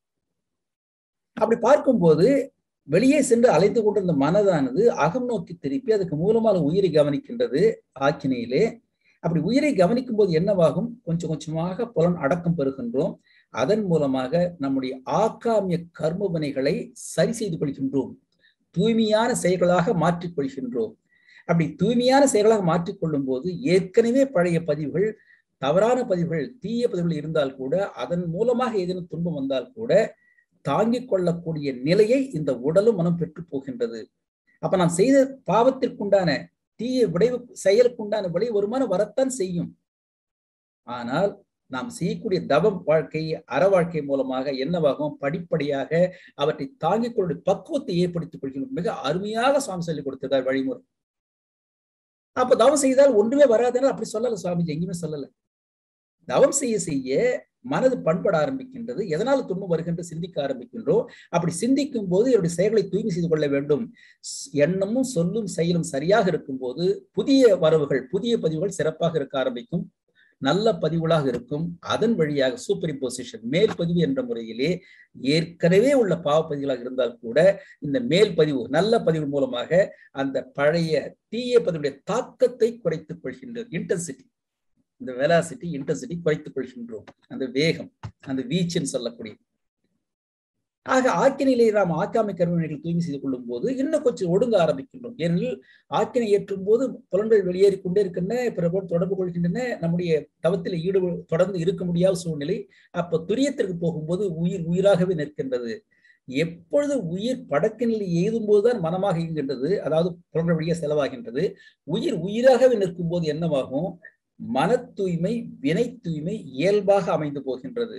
அப்படி பார்க்கும்போது வெளியே சென்று அலைந்து கொண்டிருந்த மனதானது அகம் நோக்கி திருப்பி அதுக்கு மூலமாக உயிரை கவனிக்கின்றது ஆக்கினையிலே அப்படி உயிரை கவனிக்கும் போது என்னவாகும் கொஞ்சம் கொஞ்சமாக புலன் அடக்கம் பெறுகின்றோம் அதன் மூலமாக நம்முடைய ஆக்காமிய கர்ம வினைகளை சரி செய்து கொள்கின்றோம் தூய்மையான செயல்களாக மாற்றிக் கொள்கின்றோம் அப்படி தூய்மையான செயல்களாக மாற்றிக்கொள்ளும் போது ஏற்கனவே பழைய பதிவுகள் தவறான பதிவுகள் தீய பதிவுகள் இருந்தால் கூட அதன் மூலமாக ஏதேனும் துன்பம் வந்தால் கூட தாங்கிக் கொள்ளக்கூடிய நிலையை இந்த உடலும் மனம் பெற்று போகின்றது அப்ப நாம் செய்த பாவத்திற்குண்டான தீய விளைவு செயலுக்குண்டான விளைவு வருமான வரத்தான் செய்யும் ஆனால் நாம் செய்யக்கூடிய தவம் வாழ்க்கை அற வாழ்க்கை மூலமாக என்னவாகும் படிப்படியாக அவற்றை தாங்கிக் கொள்ள பக்குவத்தை ஏற்படுத்திக் கொள்கிறோம் மிக அருமையாக சுவாமி சொல்லிக் கொடுத்ததார் வழிமுறை அப்ப தவம் செய்தால் ஒன்றுமே வராதுன்னு அப்படி சொல்லல சுவாமிஜி எங்கேயுமே சொல்லல தவம் செய்ய செய்ய மனது பண்பட ஆரம்பிக்கின்றது எதனால் துன்பம் வருகின்ற சிந்திக்க ஆரம்பிக்கின்றோம் அப்படி சிந்திக்கும் போது என்னுடைய செயல்களை தூய்மை செய்து கொள்ள வேண்டும் எண்ணமும் சொல்லும் செயலும் சரியாக இருக்கும் போது புதிய வரவுகள் புதிய பதிவுகள் சிறப்பாக இருக்க ஆரம்பிக்கும் நல்ல பதிவுகளாக இருக்கும் அதன் வழியாக சூப்பர் இம்போசிஷன் மேல் பதிவு என்ற முறையிலே ஏற்கனவே உள்ள பாவ பதிவுகளாக இருந்தால் கூட இந்த மேல் பதிவு நல்ல பதிவு மூலமாக அந்த பழைய தீய பதிவுடைய தாக்கத்தை குறைத்துக் கொள்கின்றது இன்டென்சிட்டி இந்த வெலாசிட்டி இன்டென்சிட்டி குறைத்துக் கொள்கின்றோம் அந்த வேகம் அந்த வீச்சுன்னு சொல்லக்கூடிய ஆக ஆக்கினிலே நாம் ஆக்காமை கருவினைகள் தூய்மை செய்து கொள்ளும் போது இன்னும் கொஞ்சம் ஒடுங்க ஆரம்பிக்கின்றோம் ஏனெனில் ஆக்கினை ஏற்றும் போது புலன்கள் வெளியேறி கொண்டே இருக்கின்றன பிறப்போடு தொடர்பு கொள்கின்றன நம்முடைய தவத்தில் ஈடு தொடர்ந்து இருக்க முடியாத சூழ்நிலை அப்ப துரியத்திற்கு போகும்போது உயிர் உயிராகவே நிற்கின்றது எப்பொழுது உயிர் படக்க நிலை எய்தும் போதுதான் மனமாக இயங்குகின்றது அதாவது புலன்கள் வழியாக செலவாகின்றது உயிர் உயிராகவே நிற்கும் போது என்னவாகும் மன தூய்மை வினை தூய்மை இயல்பாக அமைந்து போகின்றது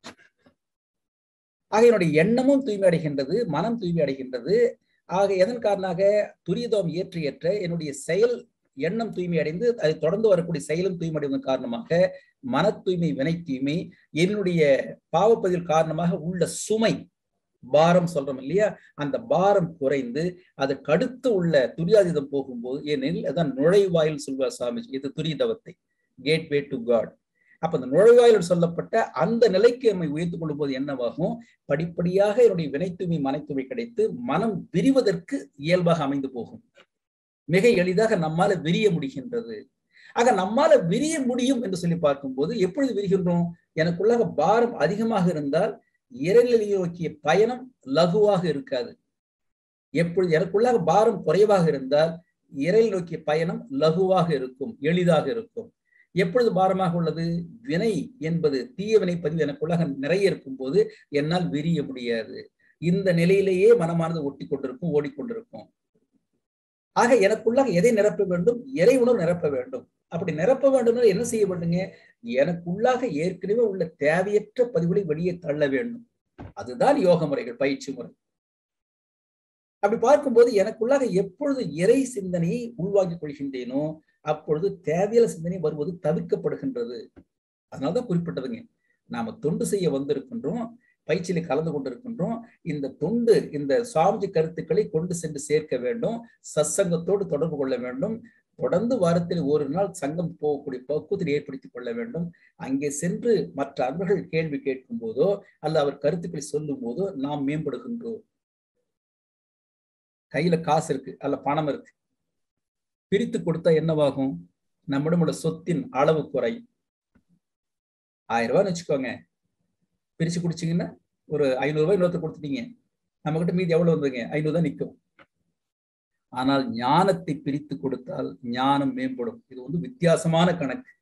ஆக என்னுடைய எண்ணமும் தூய்மை அடைகின்றது மனம் தூய்மை அடைகின்றது ஆக எதன் காரணமாக துரியதோம் ஏற்ற ஏற்ற என்னுடைய செயல் எண்ணம் தூய்மை அடைந்து அதை தொடர்ந்து வரக்கூடிய செயலும் தூய்மை அடைவதன் காரணமாக மன தூய்மை வினை தூய்மை என்னுடைய பாவப்பதில் காரணமாக உள்ள சுமை பாரம் சொல்றோம் இல்லையா அந்த பாரம் குறைந்து அதற்கு அடுத்து உள்ள துரியாதீதம் போகும்போது ஏனெனில் அதான் நுழைவாயில் சொல்வார் சாமி இது துரியதவத்தை கேட்வே டு காட் அப்ப அந்த நுழைவாயில் சொல்லப்பட்ட அந்த நிலைக்கு நம்மை உயர்த்துக் கொள்ளும் போது என்னவாகும் படிப்படியாக என்னுடைய வினைத்துமை மனைத்துமை கிடைத்து மனம் விரிவதற்கு இயல்பாக அமைந்து போகும் மிக எளிதாக நம்மால விரிய முடிகின்றது ஆக நம்மால விரிய முடியும் என்று சொல்லி பார்க்கும்போது எப்பொழுது விரிகின்றோம் எனக்குள்ளாக பாரம் அதிகமாக இருந்தால் இறைநிலை நோக்கிய பயணம் லகுவாக இருக்காது எப்பொழுது எனக்குள்ளாக பாரம் குறைவாக இருந்தால் இறை நோக்கிய பயணம் லகுவாக இருக்கும் எளிதாக இருக்கும் எப்பொழுது பாரமாக உள்ளது வினை என்பது தீய வினை பதிவு எனக்குள்ளாக நிறைய இருக்கும் போது என்னால் விரிய முடியாது இந்த நிலையிலேயே மனமானது ஒட்டி கொண்டிருக்கும் ஓடிக்கொண்டிருக்கும் ஆக எனக்குள்ளாக எதை நிரப்ப வேண்டும் இறை உணர்வு நிரப்ப வேண்டும் அப்படி நிரப்ப வேண்டும்னா என்ன செய்ய வேண்டுங்க எனக்குள்ளாக ஏற்கனவே உள்ள தேவையற்ற பதிவுகளை வெளியே தள்ள வேண்டும் அதுதான் யோக முறைகள் பயிற்சி முறை அப்படி பார்க்கும்போது எனக்குள்ளாக எப்பொழுது இறை சிந்தனையை உள்வாங்கிக் கொள்கின்றேனோ அப்பொழுது தேவையான சிந்தனை வருவது தவிர்க்கப்படுகின்றது அதனாலதான் குறிப்பிட்டதுங்க நாம தொண்டு செய்ய வந்திருக்கின்றோம் பயிற்சியில கலந்து கொண்டிருக்கின்றோம் இந்த தொண்டு இந்த சுவாமிஜி கருத்துக்களை கொண்டு சென்று சேர்க்க வேண்டும் சத்சங்கத்தோடு தொடர்பு கொள்ள வேண்டும் தொடர்ந்து வாரத்தில் ஒரு நாள் சங்கம் போகக்கூடிய பக்குவத்தில் ஏற்படுத்திக் கொள்ள வேண்டும் அங்கே சென்று மற்ற அன்பர்கள் கேள்வி கேட்கும் போதோ அல்ல அவர் கருத்துக்களை சொல்லும் போதோ நாம் மேம்படுகின்றோம் கையில காசு இருக்கு அல்ல பணம் இருக்கு பிரித்து கொடுத்தா என்னவாகும் நம்மிடம் உள்ள சொத்தின் அளவு குறை ஆயிரம் ரூபான்னு வச்சுக்கோங்க பிரிச்சு குடிச்சிங்கன்னா ஒரு ஐநூறு ரூபாய் இன்னொருத்தர் கொடுத்துட்டீங்க நம்ம கிட்ட மீதி எவ்வளவு வந்ததுங்க ஐநூறு தான் நிற்கும் ஆனால் ஞானத்தை பிரித்து கொடுத்தால் ஞானம் மேம்படும் இது வந்து வித்தியாசமான கணக்கு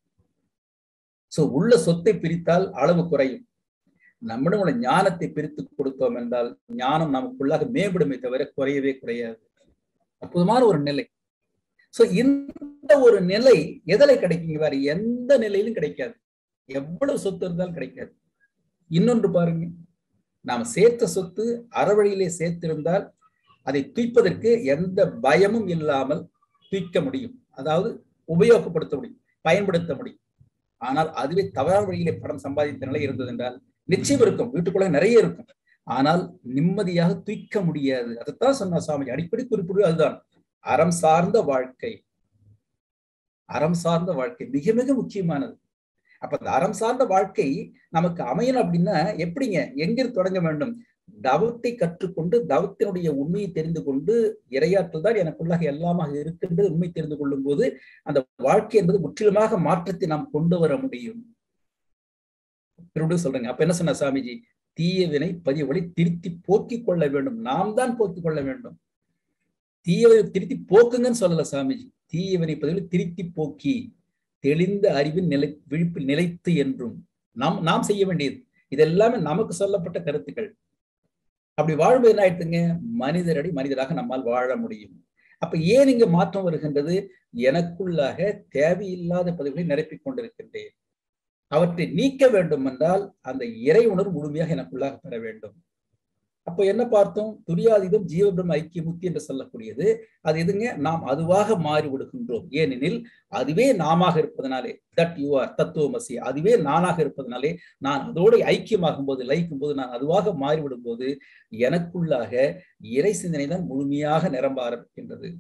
சோ உள்ள சொத்தை பிரித்தால் அளவு குறையும் நம்மிடம் உள்ள ஞானத்தை பிரித்து கொடுத்தோம் என்றால் ஞானம் நமக்குள்ளாக மேம்படுமே தவிர குறையவே குறையாது அற்புதமான ஒரு நிலை சோ இந்த ஒரு நிலை எதில் கிடைக்குங்க வேற எந்த நிலையிலும் கிடைக்காது எவ்வளவு சொத்து இருந்தாலும் கிடைக்காது இன்னொன்று பாருங்க நாம் சேர்த்த சொத்து அறவழியிலே சேர்த்திருந்தால் அதை தூய்ப்பதற்கு எந்த பயமும் இல்லாமல் தூய்க்க முடியும் அதாவது உபயோகப்படுத்த முடியும் பயன்படுத்த முடியும் ஆனால் அதுவே தவறான வழியிலே படம் சம்பாதித்த நிலை இருந்தது என்றால் நிச்சயம் இருக்கும் வீட்டுக்குள்ள நிறைய இருக்கும் ஆனால் நிம்மதியாக தூய்க்க முடியாது அதைத்தான் சொன்ன சுவாமி அடிக்கடி குறிப்பிடுவது அதுதான் அறம் சார்ந்த வாழ்க்கை அறம் சார்ந்த வாழ்க்கை மிக மிக முக்கியமானது அப்ப அந்த அறம் சார்ந்த வாழ்க்கை நமக்கு அமையணும் அப்படின்னா எப்படிங்க எங்கிருந்து தொடங்க வேண்டும் தவத்தை கற்றுக்கொண்டு தவத்தினுடைய உண்மையை தெரிந்து கொண்டு இரையாற்றல் தான் எனக்குள்ளாக எல்லாமாக இருக்கின்றது உண்மை தெரிந்து கொள்ளும் போது அந்த வாழ்க்கை என்பது முற்றிலுமாக மாற்றத்தை நாம் கொண்டு வர முடியும் சொல்றேங்க அப்ப என்ன சொன்ன சாமிஜி தீய வினை பதிவுகளை திருத்தி போக்கிக் கொள்ள வேண்டும் நாம் தான் போக்கிக் கொள்ள வேண்டும் தீயவனை திருத்தி போக்குங்கன்னு சொல்லல சாமிஜி தீயவனை பதிவுகளை திருத்தி போக்கி தெளிந்த அறிவின் நிலை விழிப்பில் நிலைத்து என்றும் நாம் நாம் செய்ய வேண்டியது இதெல்லாமே நமக்கு சொல்லப்பட்ட கருத்துக்கள் அப்படி வாழ்வு என்ன ஆயிடுதுங்க மனிதரடி மனிதராக நம்மால் வாழ முடியும் அப்ப ஏன் இங்க மாற்றம் வருகின்றது எனக்குள்ளாக தேவையில்லாத பதிவுகளை நிரப்பிக் கொண்டிருக்கின்றேன் அவற்றை நீக்க வேண்டும் என்றால் அந்த இறை உணர்வு முழுமையாக எனக்குள்ளாக பெற வேண்டும் அப்ப என்ன பார்த்தோம் துரியாதீதம் ஜீவபிரம் ஐக்கிய முக்தி என்று சொல்லக்கூடியது அது எதுங்க நாம் அதுவாக மாறி விடுகின்றோம் ஏனெனில் அதுவே நாமாக இருப்பதனாலே தட் யூ ஆர் தத்துவமசி அதுவே நானாக இருப்பதனாலே நான் அதோடு ஐக்கியமாகும் போது லயிக்கும் போது நான் அதுவாக மாறிவிடும் போது எனக்குள்ளாக இறை சிந்தனை தான் முழுமையாக நிரம்ப ஆரம்பிக்கின்றது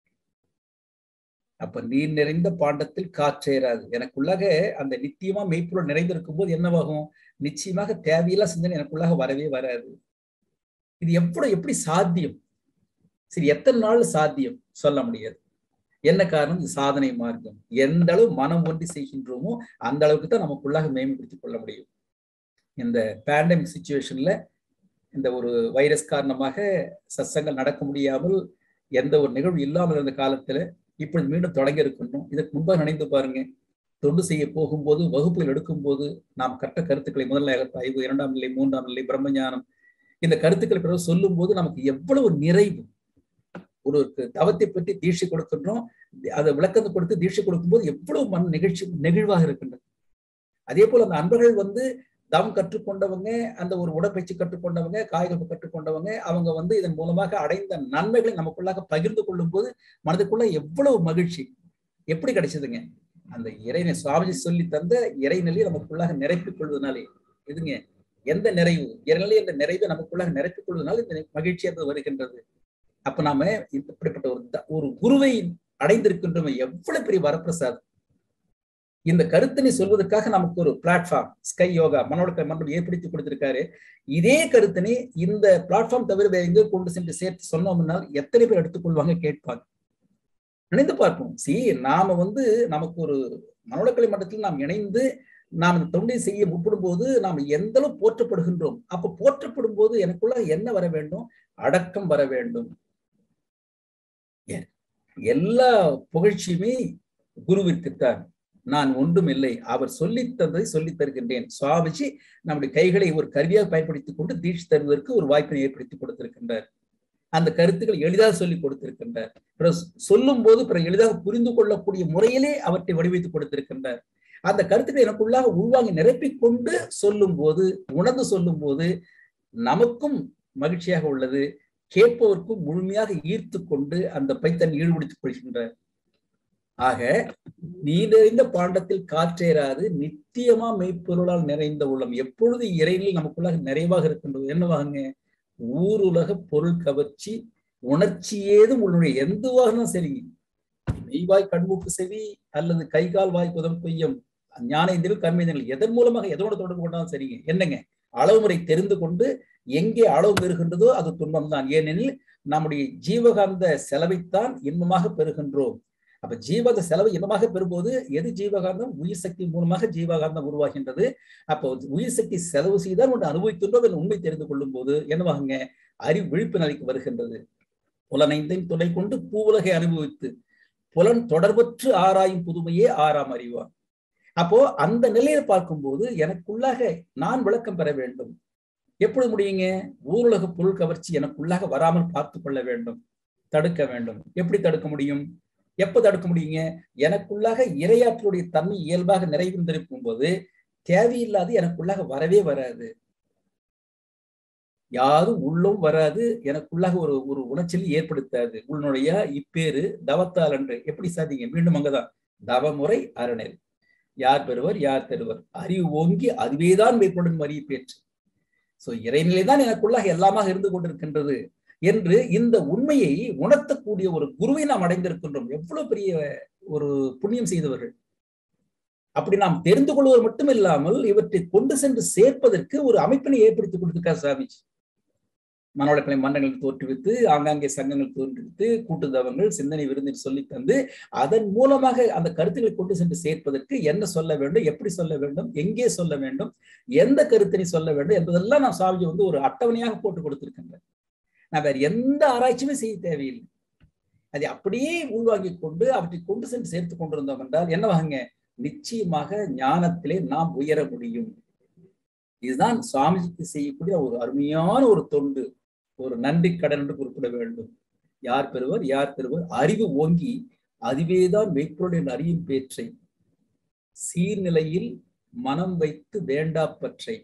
அப்ப நீர் நிறைந்த பாண்டத்தில் காற்றேறாது எனக்குள்ளாக அந்த நித்தியமா மெய்ப்பொருள் நிறைந்திருக்கும் போது என்னவாகும் நிச்சயமாக தேவையில்லா சிந்தனை எனக்குள்ளாக வரவே வராது இது எவ்வளவு எப்படி சாத்தியம் சரி எத்தனை நாள் சாத்தியம் சொல்ல முடியாது என்ன காரணம் இது சாதனை மார்க்கம் எந்த அளவு மனம் ஒன்றி செய்கின்றோமோ அந்த அளவுக்கு தான் நமக்குள்ளாக மேம்படுத்திக் கொள்ள முடியும் இந்த பேண்டமிக் சுச்சுவேஷன்ல இந்த ஒரு வைரஸ் காரணமாக சத்சங்கள் நடக்க முடியாமல் எந்த ஒரு நிகழ்வு இல்லாமல் இருந்த காலத்துல இப்படி மீண்டும் தொடங்கி இருக்கின்றோம் இதற்கு முன்பாக நினைந்து பாருங்க தொண்டு செய்ய போகும்போது வகுப்புகள் எடுக்கும் போது நாம் கற்ற கருத்துக்களை முதல் ஆய்வு இரண்டாம் நிலை மூன்றாம் நிலை பிரம்மஞானம் இந்த கருத்துக்களை பிறகு சொல்லும் போது நமக்கு எவ்வளவு நிறைவு ஒரு தவத்தை பற்றி தீட்சை கொடுக்கின்றோம் அதை விளக்கத்தை கொடுத்து தீட்சை கொடுக்கும்போது எவ்வளவு மன நிகழ்ச்சி நெகிழ்வாக இருக்கின்றது அதே போல அந்த அன்பர்கள் வந்து தவம் கற்றுக்கொண்டவங்க அந்த ஒரு உடற்பயிற்சி கற்றுக்கொண்டவங்க காய்கறி கற்றுக்கொண்டவங்க அவங்க வந்து இதன் மூலமாக அடைந்த நன்மைகளை நமக்குள்ளாக பகிர்ந்து கொள்ளும் போது மனதுக்குள்ள எவ்வளவு மகிழ்ச்சி எப்படி கிடைச்சதுங்க அந்த இறைனை சுவாமிஜி சொல்லி தந்த இறைநிலையை நமக்குள்ளாக நிரப்பிக் கொள்வதனாலே எதுங்க எந்த நிறைவு இறைநிலை என்ற நிறைவை நமக்குள்ளாக நிரப்பிக் கொள்வதனால இந்த மகிழ்ச்சி என்பது வருகின்றது அப்ப நாம இப்படிப்பட்ட ஒரு ஒரு குருவை அடைந்திருக்கின்றோம் எவ்வளவு பெரிய வரப்பிரசாதம் இந்த கருத்தினை சொல்வதற்காக நமக்கு ஒரு பிளாட்ஃபார்ம் ஸ்கை யோகா மனோட மன்றம் ஏற்படுத்தி கொடுத்திருக்காரு இதே கருத்தினை இந்த பிளாட்ஃபார்ம் தவிர வேற எங்கே கொண்டு சென்று சேர்த்து சொன்னோம்னால் எத்தனை பேர் எடுத்துக்கொள்வாங்க கேட்பாங்க நினைந்து பார்ப்போம் சி நாம வந்து நமக்கு ஒரு மனோடக்கலை மன்றத்தில் நாம் இணைந்து நாம் இந்த தொண்டை செய்ய முற்படும் போது நாம் எந்த அளவு போற்றப்படுகின்றோம் அப்ப போற்றப்படும் போது எனக்குள்ள என்ன வர வேண்டும் அடக்கம் வர வேண்டும் எல்லா புகழ்ச்சியுமே குருவிற்குத்தான் நான் ஒன்றும் இல்லை அவர் சொல்லித் தந்ததை சொல்லித் தருகின்றேன் சுவாமிஜி நம்முடைய கைகளை ஒரு கருவியாக பயன்படுத்திக் கொண்டு தீட்சி தருவதற்கு ஒரு வாய்ப்பினை ஏற்படுத்தி கொடுத்திருக்கின்றார் அந்த கருத்துக்கள் எளிதாக சொல்லி கொடுத்திருக்கின்றார் சொல்லும் போது பிற எளிதாக புரிந்து கொள்ளக்கூடிய முறையிலே அவற்றை வடிவைத்து கொடுத்திருக்கின்றார் அந்த கருத்துக்களை எனக்குள்ளாக உள்வாங்கி நிரப்பிக் கொண்டு சொல்லும் போது உணர்ந்து சொல்லும் போது நமக்கும் மகிழ்ச்சியாக உள்ளது கேட்பவருக்கும் முழுமையாக ஈர்த்து கொண்டு அந்த பைத்தன் ஈடுபடுத்திக் கொள்கின்றார் ஆக நீ நிறைந்த பாண்டத்தில் காற்றேறாது நித்தியமா மெய்ப்பொருளால் நிறைந்த உள்ளம் எப்பொழுது இறையில் நமக்குள்ளாக நிறைவாக இருக்கின்றது என்னவாகுங்க ஊருலக பொருள் கவர்ச்சி உணர்ச்சி ஏதும் உன்னுடைய எந்த வாகனம் சரிங்க மெய்வாய் கண்மூக்கு செவி அல்லது கை கால் வாய் குதம் கொய்யம் ஞான இந்திரல் கர்மேந்திரங்கள் எதன் மூலமாக எதோட தொடர்பு கொண்டாலும் சரிங்க என்னங்க அளவு முறை தெரிந்து கொண்டு எங்கே அளவு பெறுகின்றதோ அது துன்பம் தான் ஏனெனில் நம்முடைய ஜீவகாந்த செலவைத்தான் இன்பமாக பெறுகின்றோம் அப்ப ஜீவக செலவு இன்பமாக பெறும்போது எது ஜீவகாந்தம் உயிர் சக்தி மூலமாக ஜீவகாந்தம் உருவாகின்றது அப்போ உயிர் சக்தி செலவு செய்தால் ஒன்று அனுபவிக்கின்றோம் என்ற உண்மை தெரிந்து கொள்ளும் போது என்னவாகுங்க அறிவு விழிப்பு நிலைக்கு வருகின்றது புலனைந்தின் துணை கொண்டு பூவுலகை அனுபவித்து புலன் தொடர்பற்று ஆராயும் புதுமையே ஆறாம் அறிவார் அப்போ அந்த நிலையில பார்க்கும்போது எனக்குள்ளாக நான் விளக்கம் பெற வேண்டும் எப்படி முடியுங்க ஊருலக பொருள் கவர்ச்சி எனக்குள்ளாக வராமல் பார்த்து கொள்ள வேண்டும் தடுக்க வேண்டும் எப்படி தடுக்க முடியும் எப்ப தடுக்க முடியுங்க எனக்குள்ளாக இரையாற்றலுடைய தன்மை இயல்பாக நிறைந்திருக்கும் போது தேவையில்லாது எனக்குள்ளாக வரவே வராது யாரும் உள்ளும் வராது எனக்குள்ளாக ஒரு ஒரு உணர்ச்சியில் ஏற்படுத்தாது உன்னுடைய இப்பேரு தவத்தால் என்று எப்படி சாதிங்க மீண்டும் அங்கதான் தவமுறை அரணல் யார் பெறுவர் யார் தருவர் அறிவு ஓங்கி அதுவேதான் மேற்கொள்ளும் அறிவு பேச்சு சோ இறைநிலை தான் எனக்குள்ளாக எல்லாமாக இருந்து கொண்டிருக்கின்றது என்று இந்த உண்மையை உணர்த்தக்கூடிய ஒரு குருவை நாம் அடைந்திருக்கின்றோம் எவ்வளவு பெரிய ஒரு புண்ணியம் செய்தவர்கள் அப்படி நாம் தெரிந்து கொள்வது மட்டும் இல்லாமல் இவற்றை கொண்டு சென்று சேர்ப்பதற்கு ஒரு அமைப்பினை ஏற்படுத்தி கொடுத்திருக்கார் சாமிஜி மனவளக்கலை மன்றங்களை தோற்றுவித்து ஆங்காங்கே சங்கங்கள் தோற்றுவித்து கூட்டுதவங்கள் சிந்தனை விருந்தில் சொல்லி தந்து அதன் மூலமாக அந்த கருத்துக்களை கொண்டு சென்று சேர்ப்பதற்கு என்ன சொல்ல வேண்டும் எப்படி சொல்ல வேண்டும் எங்கே சொல்ல வேண்டும் எந்த கருத்தினை சொல்ல வேண்டும் என்பதெல்லாம் நான் சாமிஜி வந்து ஒரு அட்டவணையாக போட்டு கொடுத்திருக்கின்றேன் நான் வேற எந்த ஆராய்ச்சியுமே செய்ய தேவையில்லை அதை அப்படியே உள்வாங்கி கொண்டு அவற்றை கொண்டு சென்று சேர்த்து கொண்டிருந்தோம் என்றால் என்னவாங்க நிச்சயமாக ஞானத்திலே நாம் உயர முடியும் இதுதான் சுவாமிஜிக்கு செய்யக்கூடிய ஒரு அருமையான ஒரு தொண்டு ஒரு நன்றி கடன் என்று குறிப்பிட வேண்டும் யார் பெறுவர் யார் பெறுவர் அறிவு ஓங்கி அதுவேதான் மெய்ப்பொருள் அறியும் பேற்றை சீர்நிலையில் மனம் வைத்து வேண்டா பற்றை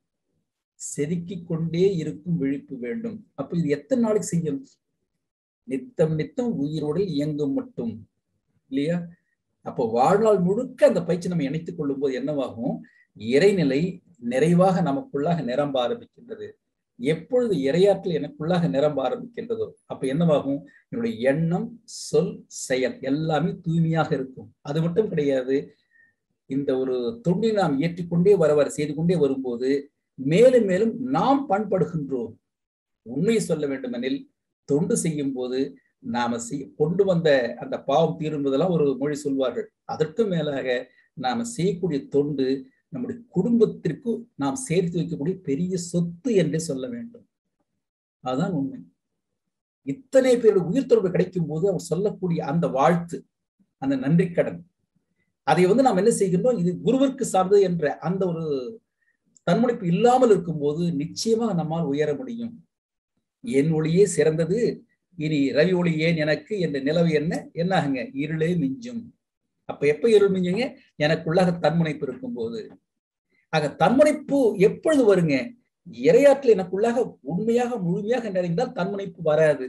செதுக்கிக் கொண்டே இருக்கும் விழிப்பு வேண்டும் அப்ப இது எத்தனை நாளைக்கு செய்யணும் நித்தம் நித்தம் உயிரோடில் இயங்கும் மட்டும் இல்லையா அப்போ வாழ்நாள் முழுக்க அந்த பயிற்சி நம்ம இணைத்துக் கொள்ளும் போது என்னவாகும் இறைநிலை நிறைவாக நமக்குள்ளாக நிரம்ப ஆரம்பிக்கின்றது எப்பொழுது இரையாற்றல் எனக்குள்ளாக நிரம்ப ஆரம்பிக்கின்றதோ அப்ப என்னவாகும் என்னுடைய எண்ணம் சொல் செயல் எல்லாமே தூய்மையாக இருக்கும் அது மட்டும் கிடையாது இந்த ஒரு தொண்டை நாம் ஏற்றிக்கொண்டே வர வர செய்து கொண்டே வரும்போது மேலும் மேலும் நாம் பண்படுகின்றோம் உண்மையை சொல்ல வேண்டுமெனில் தொண்டு செய்யும் போது நாம செய் கொண்டு வந்த அந்த பாவம் தீரும்பதெல்லாம் ஒரு மொழி சொல்வார்கள் அதற்கும் மேலாக நாம செய்யக்கூடிய தொண்டு நம்முடைய குடும்பத்திற்கு நாம் சேர்த்து வைக்கக்கூடிய பெரிய சொத்து என்றே சொல்ல வேண்டும் அதுதான் உண்மை இத்தனை பேருடைய உயிர் தொடர்பு கிடைக்கும் போது அவர் சொல்லக்கூடிய அந்த வாழ்த்து அந்த நன்றி கடன் அதை வந்து நாம் என்ன செய்கின்றோம் இது குருவிற்கு சார்ந்தது என்ற அந்த ஒரு தன்முனைப்பு இல்லாமல் இருக்கும்போது நிச்சயமாக நம்மால் உயர முடியும் என் ஒளியே சிறந்தது இனி ரவி ஒளி ஏன் எனக்கு என்ற நிலவு என்ன என்னாகுங்க இருளே மிஞ்சும் அப்ப எப்ப இருள் மிஞ்சுங்க எனக்குள்ளாக தன்முனைப்பு இருக்கும் போது ஆக தன்முனைப்பு எப்பொழுது வருங்க இரையாற்றல் எனக்குள்ளாக உண்மையாக முழுமையாக நிறைந்தால் தன்முனைப்பு வராது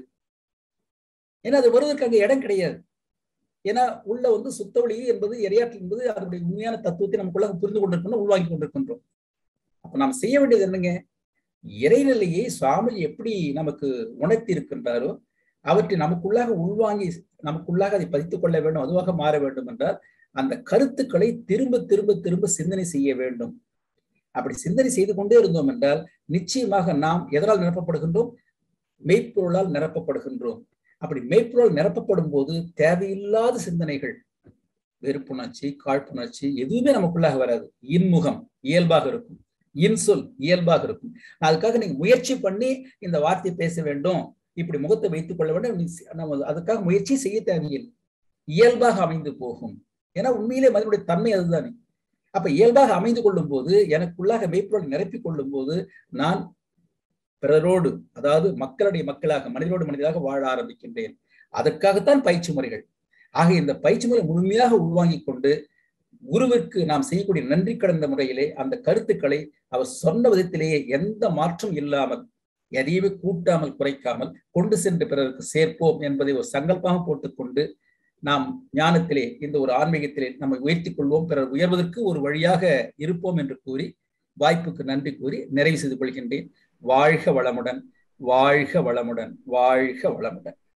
ஏன்னா அது வருவதற்கு அங்க இடம் கிடையாது ஏன்னா உள்ள வந்து சுத்த ஒளி என்பது இரையாற்றல் என்பது அதனுடைய உண்மையான தத்துவத்தை நமக்குள்ளாக புரிந்து கொண்டிருக்கணும் உள்வாங்கி கொண்டிருக்கின்றோம் அப்ப நாம் செய்ய வேண்டியது என்னங்க இறைநிலையை சுவாமி எப்படி நமக்கு உணர்த்தி இருக்கின்றாரோ அவற்றை நமக்குள்ளாக உள்வாங்கி நமக்குள்ளாக அதை பதித்துக் கொள்ள வேண்டும் அதுவாக மாற வேண்டும் என்றால் அந்த கருத்துக்களை திரும்ப திரும்ப திரும்ப சிந்தனை செய்ய வேண்டும் அப்படி சிந்தனை செய்து கொண்டே இருந்தோம் என்றால் நிச்சயமாக நாம் எதனால் நிரப்பப்படுகின்றோம் மெய்ப்பொருளால் நிரப்பப்படுகின்றோம் அப்படி மெய்ப்பொருளால் நிரப்பப்படும் போது தேவையில்லாத சிந்தனைகள் வெறுப்புணர்ச்சி காழ்ப்புணர்ச்சி எதுவுமே நமக்குள்ளாக வராது இன்முகம் இயல்பாக இருக்கும் இன்சொல் இயல்பாக இருக்கும் அதுக்காக நீங்க முயற்சி பண்ணி இந்த வார்த்தையை பேச வேண்டும் இப்படி முகத்தை வைத்துக் கொள்ள வேண்டும் நம்ம அதுக்காக முயற்சி செய்ய தேவையில்லை இயல்பாக அமைந்து போகும் ஏன்னா உண்மையிலே மனிதனுடைய தன்மை அதுதானே அப்ப இயல்பாக அமைந்து கொள்ளும் போது எனக்குள்ளாக மெய்ப்பொருள் நிரப்பிக் கொள்ளும் போது நான் பிறரோடு அதாவது மக்களுடைய மக்களாக மனிதரோடு மனிதராக வாழ ஆரம்பிக்கின்றேன் அதற்காகத்தான் பயிற்சி முறைகள் ஆக இந்த பயிற்சி முறை முழுமையாக உள்வாங்கிக் கொண்டு குருவிற்கு நாம் செய்யக்கூடிய நன்றி கடந்த முறையிலே அந்த கருத்துக்களை அவர் சொன்ன விதத்திலேயே எந்த மாற்றம் இல்லாமல் எதையுமே கூட்டாமல் குறைக்காமல் கொண்டு சென்று பிறருக்கு சேர்ப்போம் என்பதை ஒரு சங்கல்பமாக போட்டுக்கொண்டு நாம் ஞானத்திலே இந்த ஒரு ஆன்மீகத்திலே நம்மை உயர்த்திக் கொள்வோம் பிறர் உயர்வதற்கு ஒரு வழியாக இருப்போம் என்று கூறி வாய்ப்புக்கு நன்றி கூறி நிறைவு செய்து கொள்கின்றேன் வாழ்க வளமுடன் வாழ்க வளமுடன் வாழ்க வளமுடன்